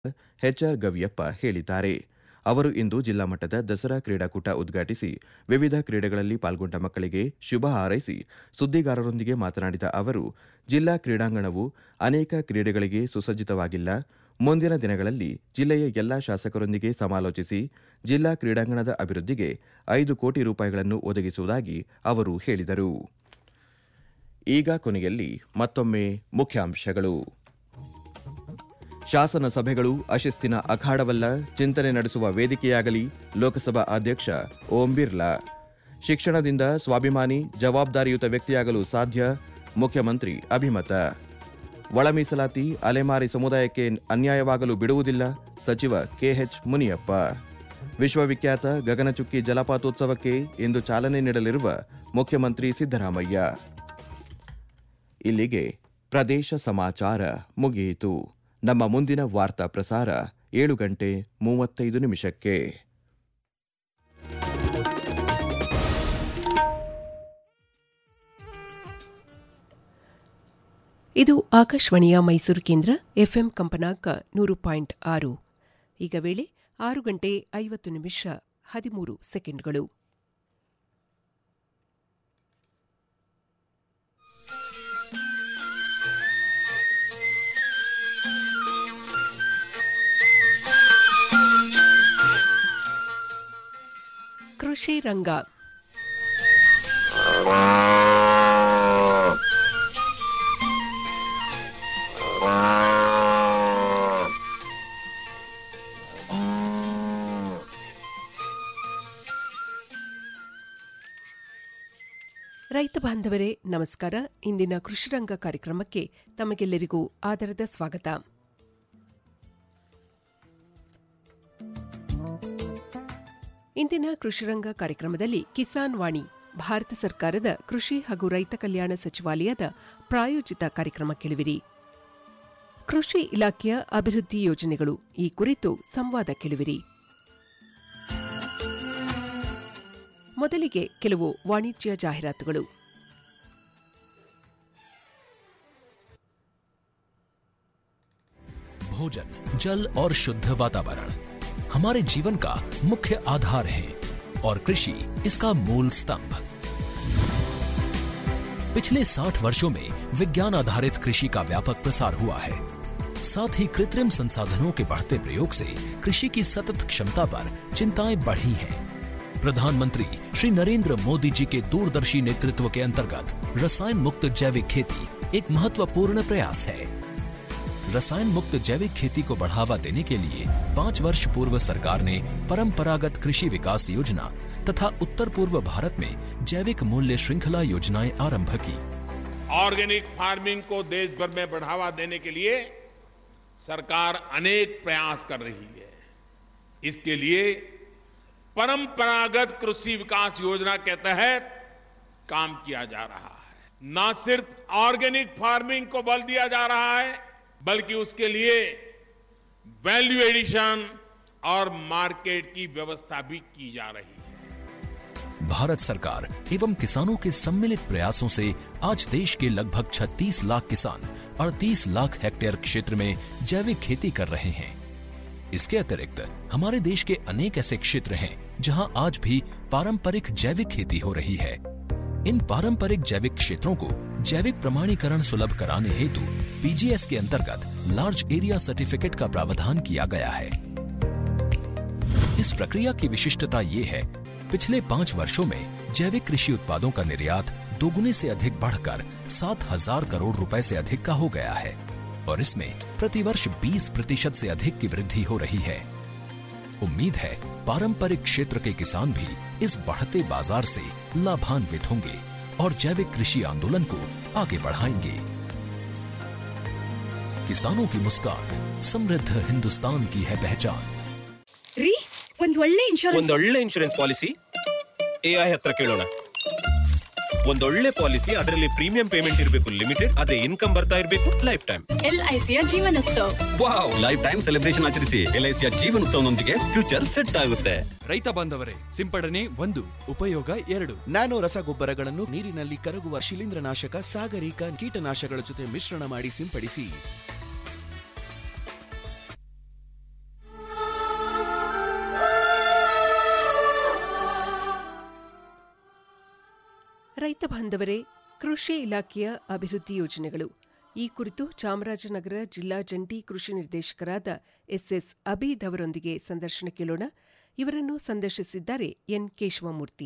HR Gaviyappa ಹೇಳಿದ್ದಾರೆ ಅವರು ಇಂದು ಜಿಲ್ಲಾ ಮಟ್ಟದ ದಸರಾ ಕ್ರೀಡಾಕೂಟ ಉದ್ಘಾಟಿಸಿ ವಿವಿಧ ಕ್ರೀಡೆಗಳಲ್ಲಿ ಪಾಲ್ಗೊಂಡ ಮಕ್ಕಳಿಗೆ ಶುಭ ಹಾರೈಸಿ ಸುದ್ದಿಗಾರರೊಂದಿಗೆ ಮಾತನಾಡಿದ ಅವರು ಜಿಲ್ಲಾ ಕ್ರೀಡಾಂಗಣವು ಅನೇಕ ಕ್ರೀಡೆಗಳಿಗೆ ಸುಸಜ್ಜಿತವಾಗಿಲ್ಲ ಮುಂದಿನ ದಿನಗಳಲ್ಲಿ ಜಿಲ್ಲೆಯ ಎಲ್ಲಾ ಶಾಸಕರೊಂದಿಗೆ ಸಮಾಲೋಚಿಸಿ ಜಿಲ್ಲಾ ಕ್ರೀಡಾಂಗಣದ ಅಭಿವೃದ್ಧಿಗೆ ಐದು ಕೋಟಿ ರೂಪಾಯಿಗಳನ್ನು ಒದಗಿಸುವುದಾಗಿ ಅವರು ಹೇಳಿದರು ಈಗ ಕೊನೆಯಲ್ಲಿ ಮತ್ತೊಮ್ಮೆ ಮುಖ್ಯಾಂಶಗಳು ಶಾಸನ ಸಭೆಗಳು ಅಶಿಸ್ತಿನ ಅಖಾಡವಲ್ಲ ಚಿಂತನೆ ನಡೆಸುವ ವೇದಿಕೆಯಾಗಲಿ ಲೋಕಸಭಾ ಅಧ್ಯಕ್ಷ ಓಂ ಬಿರ್ಲಾ ಶಿಕ್ಷಣದಿಂದ ಸ್ವಾಭಿಮಾನಿ ಜವಾಬ್ದಾರಿಯುತ ವ್ಯಕ್ತಿಯಾಗಲು ಸಾಧ್ಯ ಮುಖ್ಯಮಂತ್ರಿ ಅಭಿಮತ ಒಳ ಮೀಸಲಾತಿ ಅಲೆಮಾರಿ ಸಮುದಾಯಕ್ಕೆ ಅನ್ಯಾಯವಾಗಲು ಬಿಡುವುದಿಲ್ಲ ಸಚಿವ ಕೆಎಚ್ ಮುನಿಯಪ್ಪ ವಿಶ್ವವಿಖ್ಯಾತ ಗಗನಚುಕ್ಕಿ ಜಲಪಾತೋತ್ಸವಕ್ಕೆ ಇಂದು ಚಾಲನೆ ನೀಡಲಿರುವ ಮುಖ್ಯಮಂತ್ರಿ ಸಿದ್ದರಾಮಯ್ಯ ಇಲ್ಲಿಗೆ ಪ್ರದೇಶ ಸಮಾಚಾರ ಮುಗಿಯಿತು ನಮ್ಮ ಮುಂದಿನ ವಾರ್ತಾ ಪ್ರಸಾರ ಏಳು ಗಂಟೆ ಮೂವತ್ತೈದು ನಿಮಿಷಕ್ಕೆ ಇದು ಆಕಾಶವಾಣಿಯ ಮೈಸೂರು ಕೇಂದ್ರ ಎಫ್ಎಂ ಕಂಪನಾಂಕ ನೂರು ಪಾಯಿಂಟ್ ಆರು ಈಗ ವೇಳೆ ಆರು ಗಂಟೆ ಐವತ್ತು ನಿಮಿಷ ಹದಿಮೂರು ಸೆಕೆಂಡ್ಗಳು ಕೃಷಿ ರಂಗ ರೈತ ಬಾಂಧವರೇ ನಮಸ್ಕಾರ ಇಂದಿನ ಕೃಷಿರಂಗ ಕಾರ್ಯಕ್ರಮಕ್ಕೆ ತಮಗೆಲ್ಲರಿಗೂ ಆದರದ ಸ್ವಾಗತ ಇಂದಿನ ಕೃಷಿರಂಗ ಕಾರ್ಯಕ್ರಮದಲ್ಲಿ ಕಿಸಾನ್ ವಾಣಿ ಭಾರತ ಸರ್ಕಾರದ ಕೃಷಿ ಹಾಗೂ ರೈತ ಕಲ್ಯಾಣ ಸಚಿವಾಲಯದ ಪ್ರಾಯೋಜಿತ ಕಾರ್ಯಕ್ರಮ ಕೇಳುವಿರಿ ಕೃಷಿ ಇಲಾಖೆಯ ಅಭಿವೃದ್ಧಿ ಯೋಜನೆಗಳು ಈ ಕುರಿತು ಸಂವಾದ ಕೇಳುವಿರಿ ಮೊದಲಿಗೆ ಕೆಲವು ವಾಣಿಜ್ಯ ಜಾಹೀರಾತುಗಳು भोजन जल और शुद्ध वातावरण हमारे जीवन का मुख्य आधार है और कृषि इसका मूल स्तंभ पिछले 60 वर्षों में विज्ञान आधारित कृषि का व्यापक प्रसार हुआ है साथ ही कृत्रिम संसाधनों के बढ़ते प्रयोग से कृषि की सतत क्षमता पर चिंताएं बढ़ी हैं प्रधानमंत्री श्री नरेंद्र मोदी जी के दूरदर्शी नेतृत्व के अंतर्गत रसायन मुक्त जैविक खेती एक महत्वपूर्ण प्रयास है रसायन मुक्त जैविक खेती को बढ़ावा देने के लिए पाँच वर्ष पूर्व सरकार ने परंपरागत कृषि विकास योजना तथा उत्तर पूर्व भारत में जैविक मूल्य श्रृंखला योजनाएं आरंभ की ऑर्गेनिक फार्मिंग को देश भर में बढ़ावा देने के लिए सरकार अनेक प्रयास कर रही है इसके लिए परंपरागत कृषि विकास योजना के तहत काम किया जा रहा है न सिर्फ ऑर्गेनिक फार्मिंग को बल दिया जा रहा है बल्कि उसके लिए वैल्यू एडिशन और मार्केट की व्यवस्था भी की जा रही है भारत सरकार एवं किसानों के सम्मिलित प्रयासों से आज देश के लगभग 36 लाख किसान 38 लाख हेक्टेयर क्षेत्र में जैविक खेती कर रहे हैं इसके अतिरिक्त हमारे देश के अनेक ऐसे क्षेत्र हैं जहां आज भी पारंपरिक जैविक खेती हो रही है इन पारंपरिक जैविक क्षेत्रों को जैविक प्रमाणीकरण सुलभ कराने हेतु पीजीएस के अंतर्गत लार्ज एरिया सर्टिफिकेट का प्रावधान किया गया है इस प्रक्रिया की विशिष्टता ये है पिछले पाँच वर्षों में जैविक कृषि उत्पादों का निर्यात दोगुने से अधिक बढ़कर सात हजार करोड़ रुपए से अधिक का हो गया है और इसमें प्रतिवर्ष 20 प्रतिशत से अधिक की वृद्धि हो रही है उम्मीद है पारंपरिक क्षेत्र के किसान भी इस बढ़ते बाजार से लाभान्वित होंगे और जैविक कृषि आंदोलन को आगे बढ़ाएंगे किसानों की मुस्कान समृद्ध हिंदुस्तान की है पहचान ರೀ ಒಂದ್ ಒಳ್ಳೆ ಇನ್ಶೂರೆನ್ಸ್ ಒಂದೊಳ್ಳೆ ಇನ್ಶೂರೆನ್ಸ್ ಪಾಲಿಸಿ ಎಐ ಹತ್ರ ಕೇಳೋಣ ಒಂದೊಳ್ಳೆ ಪಾಲಿಸಿ ಅದರಲ್ಲಿ ಪ್ರೀಮಿಯಂ ಪೇಮೆಂಟ್ ಇರಬೇಕು ಲಿಮಿಟೆಡ್ ಅದೇ ಇನ್ಕಮ್ ಬರ್ತಾ ಇರಬೇಕು ಲೈಫ್ ಟೈಮ್ ಎಲ್ಐಸಿಯ Jeevanotsava wow lifetime celebration ಆಚರಿಸಿ ಎಲ್ಐಸಿಯ ಜೀವನೋತ್ಸವನೊಂದಿಗೆ ಫ್ಯೂಚರ್ ಸೆಟ್ ಆಗುತ್ತೆ ರೈತ ಬಾಂಧವರೇ ಸಿಂಪಡಣೆ ಒಂದು ಉಪಯೋಗ ಎರಡು ನ್ಯಾನೋ ರಸಗೊಬ್ಬರಗಳನ್ನು ನೀರಿನಲ್ಲಿ ಕರಗುವ ಶಿಲೀಂಧ್ರನಾಶಕ ಸಾಗರಿಕ ಕೀಟನಾಶಕಗಳ ಜೊತೆ ಮಿಶ್ರಣ ಮಾಡಿ ಸಿಂಪಡಿಸಿ ರೈತ ಬಾಂಧವರೇ ಕೃಷಿ ಇಲಾಖೆಯ ಅಭಿವೃದ್ಧಿ ಯೋಜನೆಗಳು ಈ ಕುರಿತು ಚಾಮರಾಜನಗರ ಜಿಲ್ಲಾ ಜಂಟಿ ಕೃಷಿ ನಿರ್ದೇಶಕರಾದ ಎಸ್ಎಸ್ ಅಬೀದ್ ಅವರೊಂದಿಗೆ ಸಂದರ್ಶನ ಕೇಳೋಣ ಇವರನ್ನು ಸಂದರ್ಶಿಸಿದ್ದಾರೆ ಎನ್ ಕೇಶವಮೂರ್ತಿ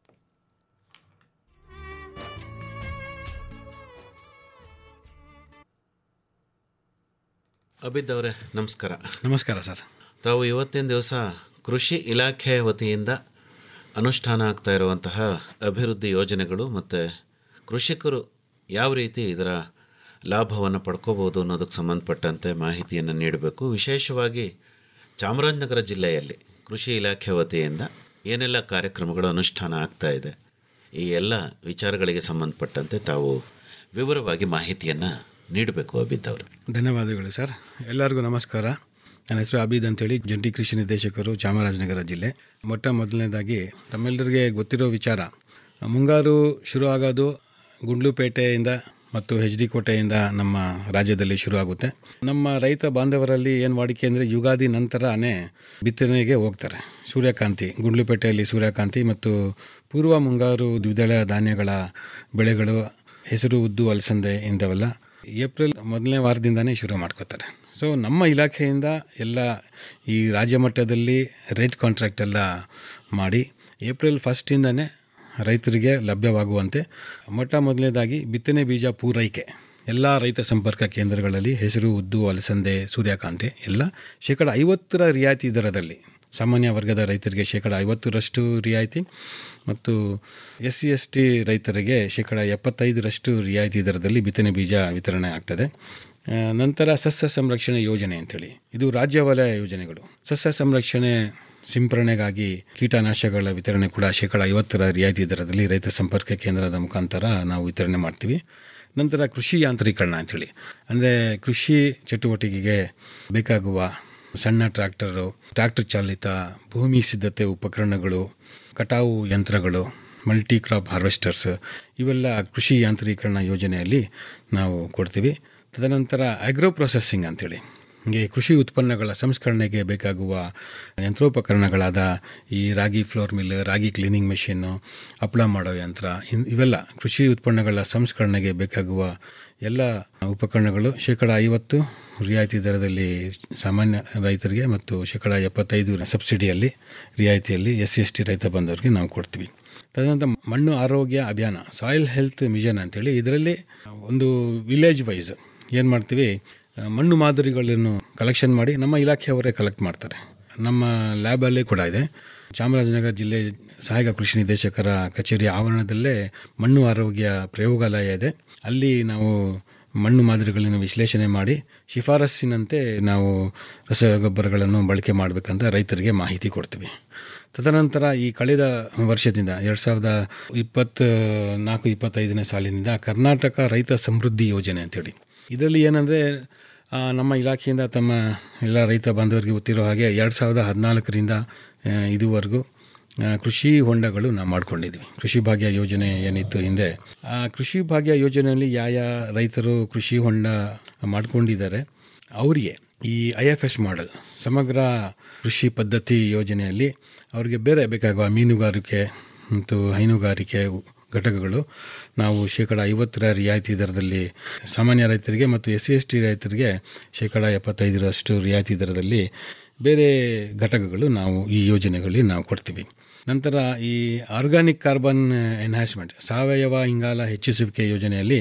ಅಬಿದ್ ಅವರೇ ನಮಸ್ಕಾರ ನಮಸ್ಕಾರ ಸರ್ ತಾವು ಇವತ್ತಿನ ದಿವಸ ಕೃಷಿ ಇಲಾಖೆ ವತಿಯಿಂದ ಅನುಷ್ಠಾನ ಆಗ್ತಾ ಇರುವಂತಹ ಅಭಿವೃದ್ಧಿ ಯೋಜನೆಗಳು ಮತ್ತು ಕೃಷಿಕರು ಯಾವ ರೀತಿ ಇದರ ಲಾಭವನ್ನು ಪಡ್ಕೋಬೋದು ಅನ್ನೋದಕ್ಕೆ ಸಂಬಂಧಪಟ್ಟಂತೆ ಮಾಹಿತಿಯನ್ನು ನೀಡಬೇಕು ವಿಶೇಷವಾಗಿ ಚಾಮರಾಜನಗರ ಜಿಲ್ಲೆಯಲ್ಲಿ ಕೃಷಿ ಇಲಾಖೆ ವತಿಯಿಂದ ಏನೆಲ್ಲ ಕಾರ್ಯಕ್ರಮಗಳು ಅನುಷ್ಠಾನ ಆಗ್ತಾ ಇದೆ ಈ ಎಲ್ಲ ವಿಚಾರಗಳಿಗೆ ಸಂಬಂಧಪಟ್ಟಂತೆ ತಾವು ವಿವರವಾಗಿ ಮಾಹಿತಿಯನ್ನು ನೀಡಬೇಕು ಅಬಿದ್ ಅವರು ಧನ್ಯವಾದಗಳು ಸರ್ ಎಲ್ಲರಿಗೂ ನಮಸ್ಕಾರ ನನ್ನ ಹೆಸರು ಅಬೀದ್ ಅಂತೇಳಿ ಜಂಟಿ ಕೃಷಿ ನಿರ್ದೇಶಕರು ಚಾಮರಾಜನಗರ ಜಿಲ್ಲೆ ಮೊಟ್ಟ ಮೊದಲನೇದಾಗಿ ತಮ್ಮೆಲ್ಲರಿಗೆ ಗೊತ್ತಿರೋ ವಿಚಾರ ಮುಂಗಾರು ಶುರು ಆಗೋದು ಗುಂಡ್ಲುಪೇಟೆಯಿಂದ ಮತ್ತು ಎಚ್ ಡಿ ಕೋಟೆಯಿಂದ ನಮ್ಮ ರಾಜ್ಯದಲ್ಲಿ ಶುರು ಆಗುತ್ತೆ ನಮ್ಮ ರೈತ ಬಾಂಧವರಲ್ಲಿ ಏನು ವಾಡಿಕೆ ಅಂದರೆ ಯುಗಾದಿ ನಂತರನೇ ಬಿತ್ತನೆಗೆ ಹೋಗ್ತಾರೆ ಸೂರ್ಯಕಾಂತಿ ಗುಂಡ್ಲುಪೇಟೆಯಲ್ಲಿ ಸೂರ್ಯಕಾಂತಿ ಮತ್ತು ಪೂರ್ವ ಮುಂಗಾರು ದ್ವಿದಳ ಧಾನ್ಯಗಳ ಬೆಳೆಗಳು ಹೆಸರು ಉದ್ದು ಅಲಸಂದೆ ಇಂಥವೆಲ್ಲ ಏಪ್ರಿಲ್ ಮೊದಲನೇ ವಾರದಿಂದನೇ ಶುರು ಮಾಡ್ಕೋತಾರೆ ಸೊ ನಮ್ಮ ಇಲಾಖೆಯಿಂದ ಎಲ್ಲ ಈ ರಾಜ್ಯ ಮಟ್ಟದಲ್ಲಿ ರೇಟ್ ಕಾಂಟ್ರಾಕ್ಟ್ ಎಲ್ಲ ಮಾಡಿ ಏಪ್ರಿಲ್ ಫಸ್ಟಿಂದನೇ ರೈತರಿಗೆ ಲಭ್ಯವಾಗುವಂತೆ ಮೊಟ್ಟ ಮೊದಲನೇದಾಗಿ ಬಿತ್ತನೆ ಬೀಜ ಪೂರೈಕೆ ಎಲ್ಲ ರೈತ ಸಂಪರ್ಕ ಕೇಂದ್ರಗಳಲ್ಲಿ ಹೆಸರು ಉದ್ದು ಅಲಸಂದೆ ಸೂರ್ಯಕಾಂತಿ ಎಲ್ಲ ಶೇಕಡ ಐವತ್ತರ ರಿಯಾಯಿತಿ ದರದಲ್ಲಿ ಸಾಮಾನ್ಯ ವರ್ಗದ ರೈತರಿಗೆ ಶೇಕಡ ಐವತ್ತರಷ್ಟು ರಿಯಾಯಿತಿ ಮತ್ತು ಎಸ್ ಸಿ ಎಸ್ ಟಿ ರೈತರಿಗೆ ಶೇಕಡ ಎಪ್ಪತ್ತೈದರಷ್ಟು ರಿಯಾಯಿತಿ ದರದಲ್ಲಿ ಬಿತ್ತನೆ ಬೀಜ ವಿತರಣೆ ಆಗ್ತದೆ ಆ, ನಂತರ ಸಸ್ಯ ಸಂರಕ್ಷಣೆ ಯೋಜನೆ ಅಂತೇಳಿ ಇದು ರಾಜ್ಯ ವಲಯ ಯೋಜನೆಗಳು ಸಸ್ಯ ಸಂರಕ್ಷಣೆ ಸಿಂಪರಣೆಗಾಗಿ ಕೀಟನಾಶಕಗಳ ವಿತರಣೆ ಕೂಡ ಶೇಕಡ ಐವತ್ತರ ರಿಯಾಯಿತಿ ದರದಲ್ಲಿ ರೈತ ಸಂಪರ್ಕ ಕೇಂದ್ರದ ಮುಖಾಂತರ ನಾವು ವಿತರಣೆ ಮಾಡ್ತೀವಿ ನಂತರ ಕೃಷಿ ಯಾಂತ್ರೀಕರಣ ಅಂಥೇಳಿ ಅಂದರೆ ಕೃಷಿ ಚಟುವಟಿಕೆಗೆ ಬೇಕಾಗುವ ಸಣ್ಣ ಟ್ರ್ಯಾಕ್ಟರು ಟ್ರ್ಯಾಕ್ಟರ್ ಚಾಲಿತ ಭೂಮಿ ಸಿದ್ಧತೆ ಉಪಕರಣಗಳು ಕಟಾವು ಯಂತ್ರಗಳು ಮಲ್ಟಿ ಕ್ರಾಪ್ ಹಾರ್ವೆಸ್ಟರ್ಸ್ ಇವೆಲ್ಲ ಕೃಷಿ ಯಾಂತ್ರೀಕರಣ ಯೋಜನೆಯಲ್ಲಿ ನಾವು ಕೊಡ್ತೀವಿ ತದನಂತರ ಆಗ್ರೋ ಪ್ರೊಸೆಸ್ಸಿಂಗ್ ಅಂಥೇಳಿ ಹೀಗೆ ಕೃಷಿ ಉತ್ಪನ್ನಗಳ ಸಂಸ್ಕರಣೆಗೆ ಬೇಕಾಗುವ ಯಂತ್ರೋಪಕರಣಗಳಾದ ಈ ragi flour mill ragi cleaning machine ಹಪ್ಪಳ ಮಾಡೋ ಯಂತ್ರ ಇನ್- ಇವೆಲ್ಲ ಕೃಷಿ ಉತ್ಪನ್ನಗಳ ಸಂಸ್ಕರಣೆಗೆ ಬೇಕಾಗುವ ಎಲ್ಲ ಉಪಕರಣಗಳು ಶೇಕಡ ಐವತ್ತು ರಿಯಾಯಿತಿ ದರದಲ್ಲಿ ಸಾಮಾನ್ಯ ರೈತರಿಗೆ ಮತ್ತು ಶೇಕಡ ಎಪ್ಪತ್ತೈದು ಸಬ್ಸಿಡಿಯಲ್ಲಿ ರಿಯಾಯಿತಿಯಲ್ಲಿ ಎಸ್ ಸಿ ಎಸ್ ಟಿ ರೈತ ಬಂದವರಿಗೆ ನಾವು ಕೊಡ್ತೀವಿ ತದನಂತರ ಮಣ್ಣು ಆರೋಗ್ಯ ಅಭಿಯಾನ ಸಾಯಿಲ್ ಹೆಲ್ತ್ ಮಿಷನ್ ಅಂತೇಳಿ ಇದರಲ್ಲಿ ಒಂದು ವಿಲೇಜ್ ವೈಸ್ ಏನು ಮಾಡ್ತೀವಿ ಆ, ಮಣ್ಣು ಮಾದರಿಗಳನ್ನು ಕಲೆಕ್ಷನ್ ಮಾಡಿ ನಮ್ಮ ಇಲಾಖೆಯವರೇ ಕಲೆಕ್ಟ್ ಮಾಡ್ತಾರೆ ನಮ್ಮ ಲ್ಯಾಬಲ್ಲೇ ಕೂಡ ಇದೆ ಚಾಮರಾಜನಗರ ಜಿಲ್ಲೆ ಸಹಾಯಕ ಕೃಷಿ ನಿರ್ದೇಶಕರ ಕಚೇರಿಯ ಆವರಣದಲ್ಲೇ ಮಣ್ಣು ಆರೋಗ್ಯ ಪ್ರಯೋಗಾಲಯ ಇದೆ ಅಲ್ಲಿ ನಾವು ಮಣ್ಣು ಮಾದರಿಗಳನ್ನು ವಿಶ್ಲೇಷಣೆ ಮಾಡಿ ಶಿಫಾರಸ್ಸಿನಂತೆ ನಾವು ರಸಗೊಬ್ಬರಗಳನ್ನು ಬಳಕೆ ಮಾಡಬೇಕಂತ ರೈತರಿಗೆ ಮಾಹಿತಿ ಕೊಡ್ತೀವಿ ತದನಂತರ ಈ ಕಳೆದ ವರ್ಷದಿಂದ ಎರಡು ಸಾವಿರದ ಇಪ್ಪತ್ತ ನಾಲ್ಕು ಇಪ್ಪತ್ತೈದನೇ ಸಾಲಿನಿಂದ ಕರ್ನಾಟಕ ರೈತ ಸಮೃದ್ಧಿ ಯೋಜನೆ ಅಂತೇಳಿ ಇದರಲ್ಲಿ ಏನಂದರೆ ನಮ್ಮ ಇಲಾಖೆಯಿಂದ ತಮ್ಮ ಎಲ್ಲ ರೈತ ಬಾಂಧವರಿಗೆ ಗೊತ್ತಿರೋ ಹಾಗೆ ಎರಡು ಸಾವಿರದ ಹದಿನಾಲ್ಕರಿಂದ ಆ, ಇದುವರೆಗೂ ಆ, ಕೃಷಿ ಹೊಂಡಗಳು ನಾವು ಮಾಡ್ಕೊಂಡಿದ್ವಿ ಕೃಷಿ ಭಾಗ್ಯ ಯೋಜನೆ ಏನಿತ್ತು ಹಿಂದೆ ಆ ಕೃಷಿ ಭಾಗ್ಯ ಯೋಜನೆಯಲ್ಲಿ ಯಾವ ಯಾವ ರೈತರು ಕೃಷಿ ಹೊಂಡ ಮಾಡ್ಕೊಂಡಿದ್ದಾರೆ ಅವರಿಗೆ ಈ ಐ ಎಫ್ ಎಸ್ ಮಾಡೆಲ್ ಸಮಗ್ರ ಕೃಷಿ ಪದ್ಧತಿ ಯೋಜನೆಯಲ್ಲಿ ಅವರಿಗೆ ಬೇರೆ ಬೇಕಾಗುವ ಮೀನುಗಾರಿಕೆ ಮತ್ತು ಹೈನುಗಾರಿಕೆ ಘಟಕಗಳು ನಾವು ಶೇಕಡ ಐವತ್ತರ ರಿಯಾಯಿತಿ ದರದಲ್ಲಿ ಸಾಮಾನ್ಯ ರೈತರಿಗೆ ಮತ್ತು ಎಸ್ ಸಿ ಎಸ್ ಟಿ ರೈತರಿಗೆ ಶೇಕಡ ಎಪ್ಪತ್ತೈದರಷ್ಟು ರಿಯಾಯಿತಿ ದರದಲ್ಲಿ ಬೇರೆ ಘಟಕಗಳು ನಾವು ಈ ಯೋಜನೆಗಳಲ್ಲಿ ನಾವು ಕೊಡ್ತೀವಿ ನಂತರ ಈ ಆರ್ಗಾನಿಕ್ ಕಾರ್ಬನ್ ಎನ್ಹಾನ್ಸ್ಮೆಂಟ್ ಸಾವಯವ ಇಂಗಾಲ ಹೆಚ್ಚಿಸುವಿಕೆ ಯೋಜನೆಯಲ್ಲಿ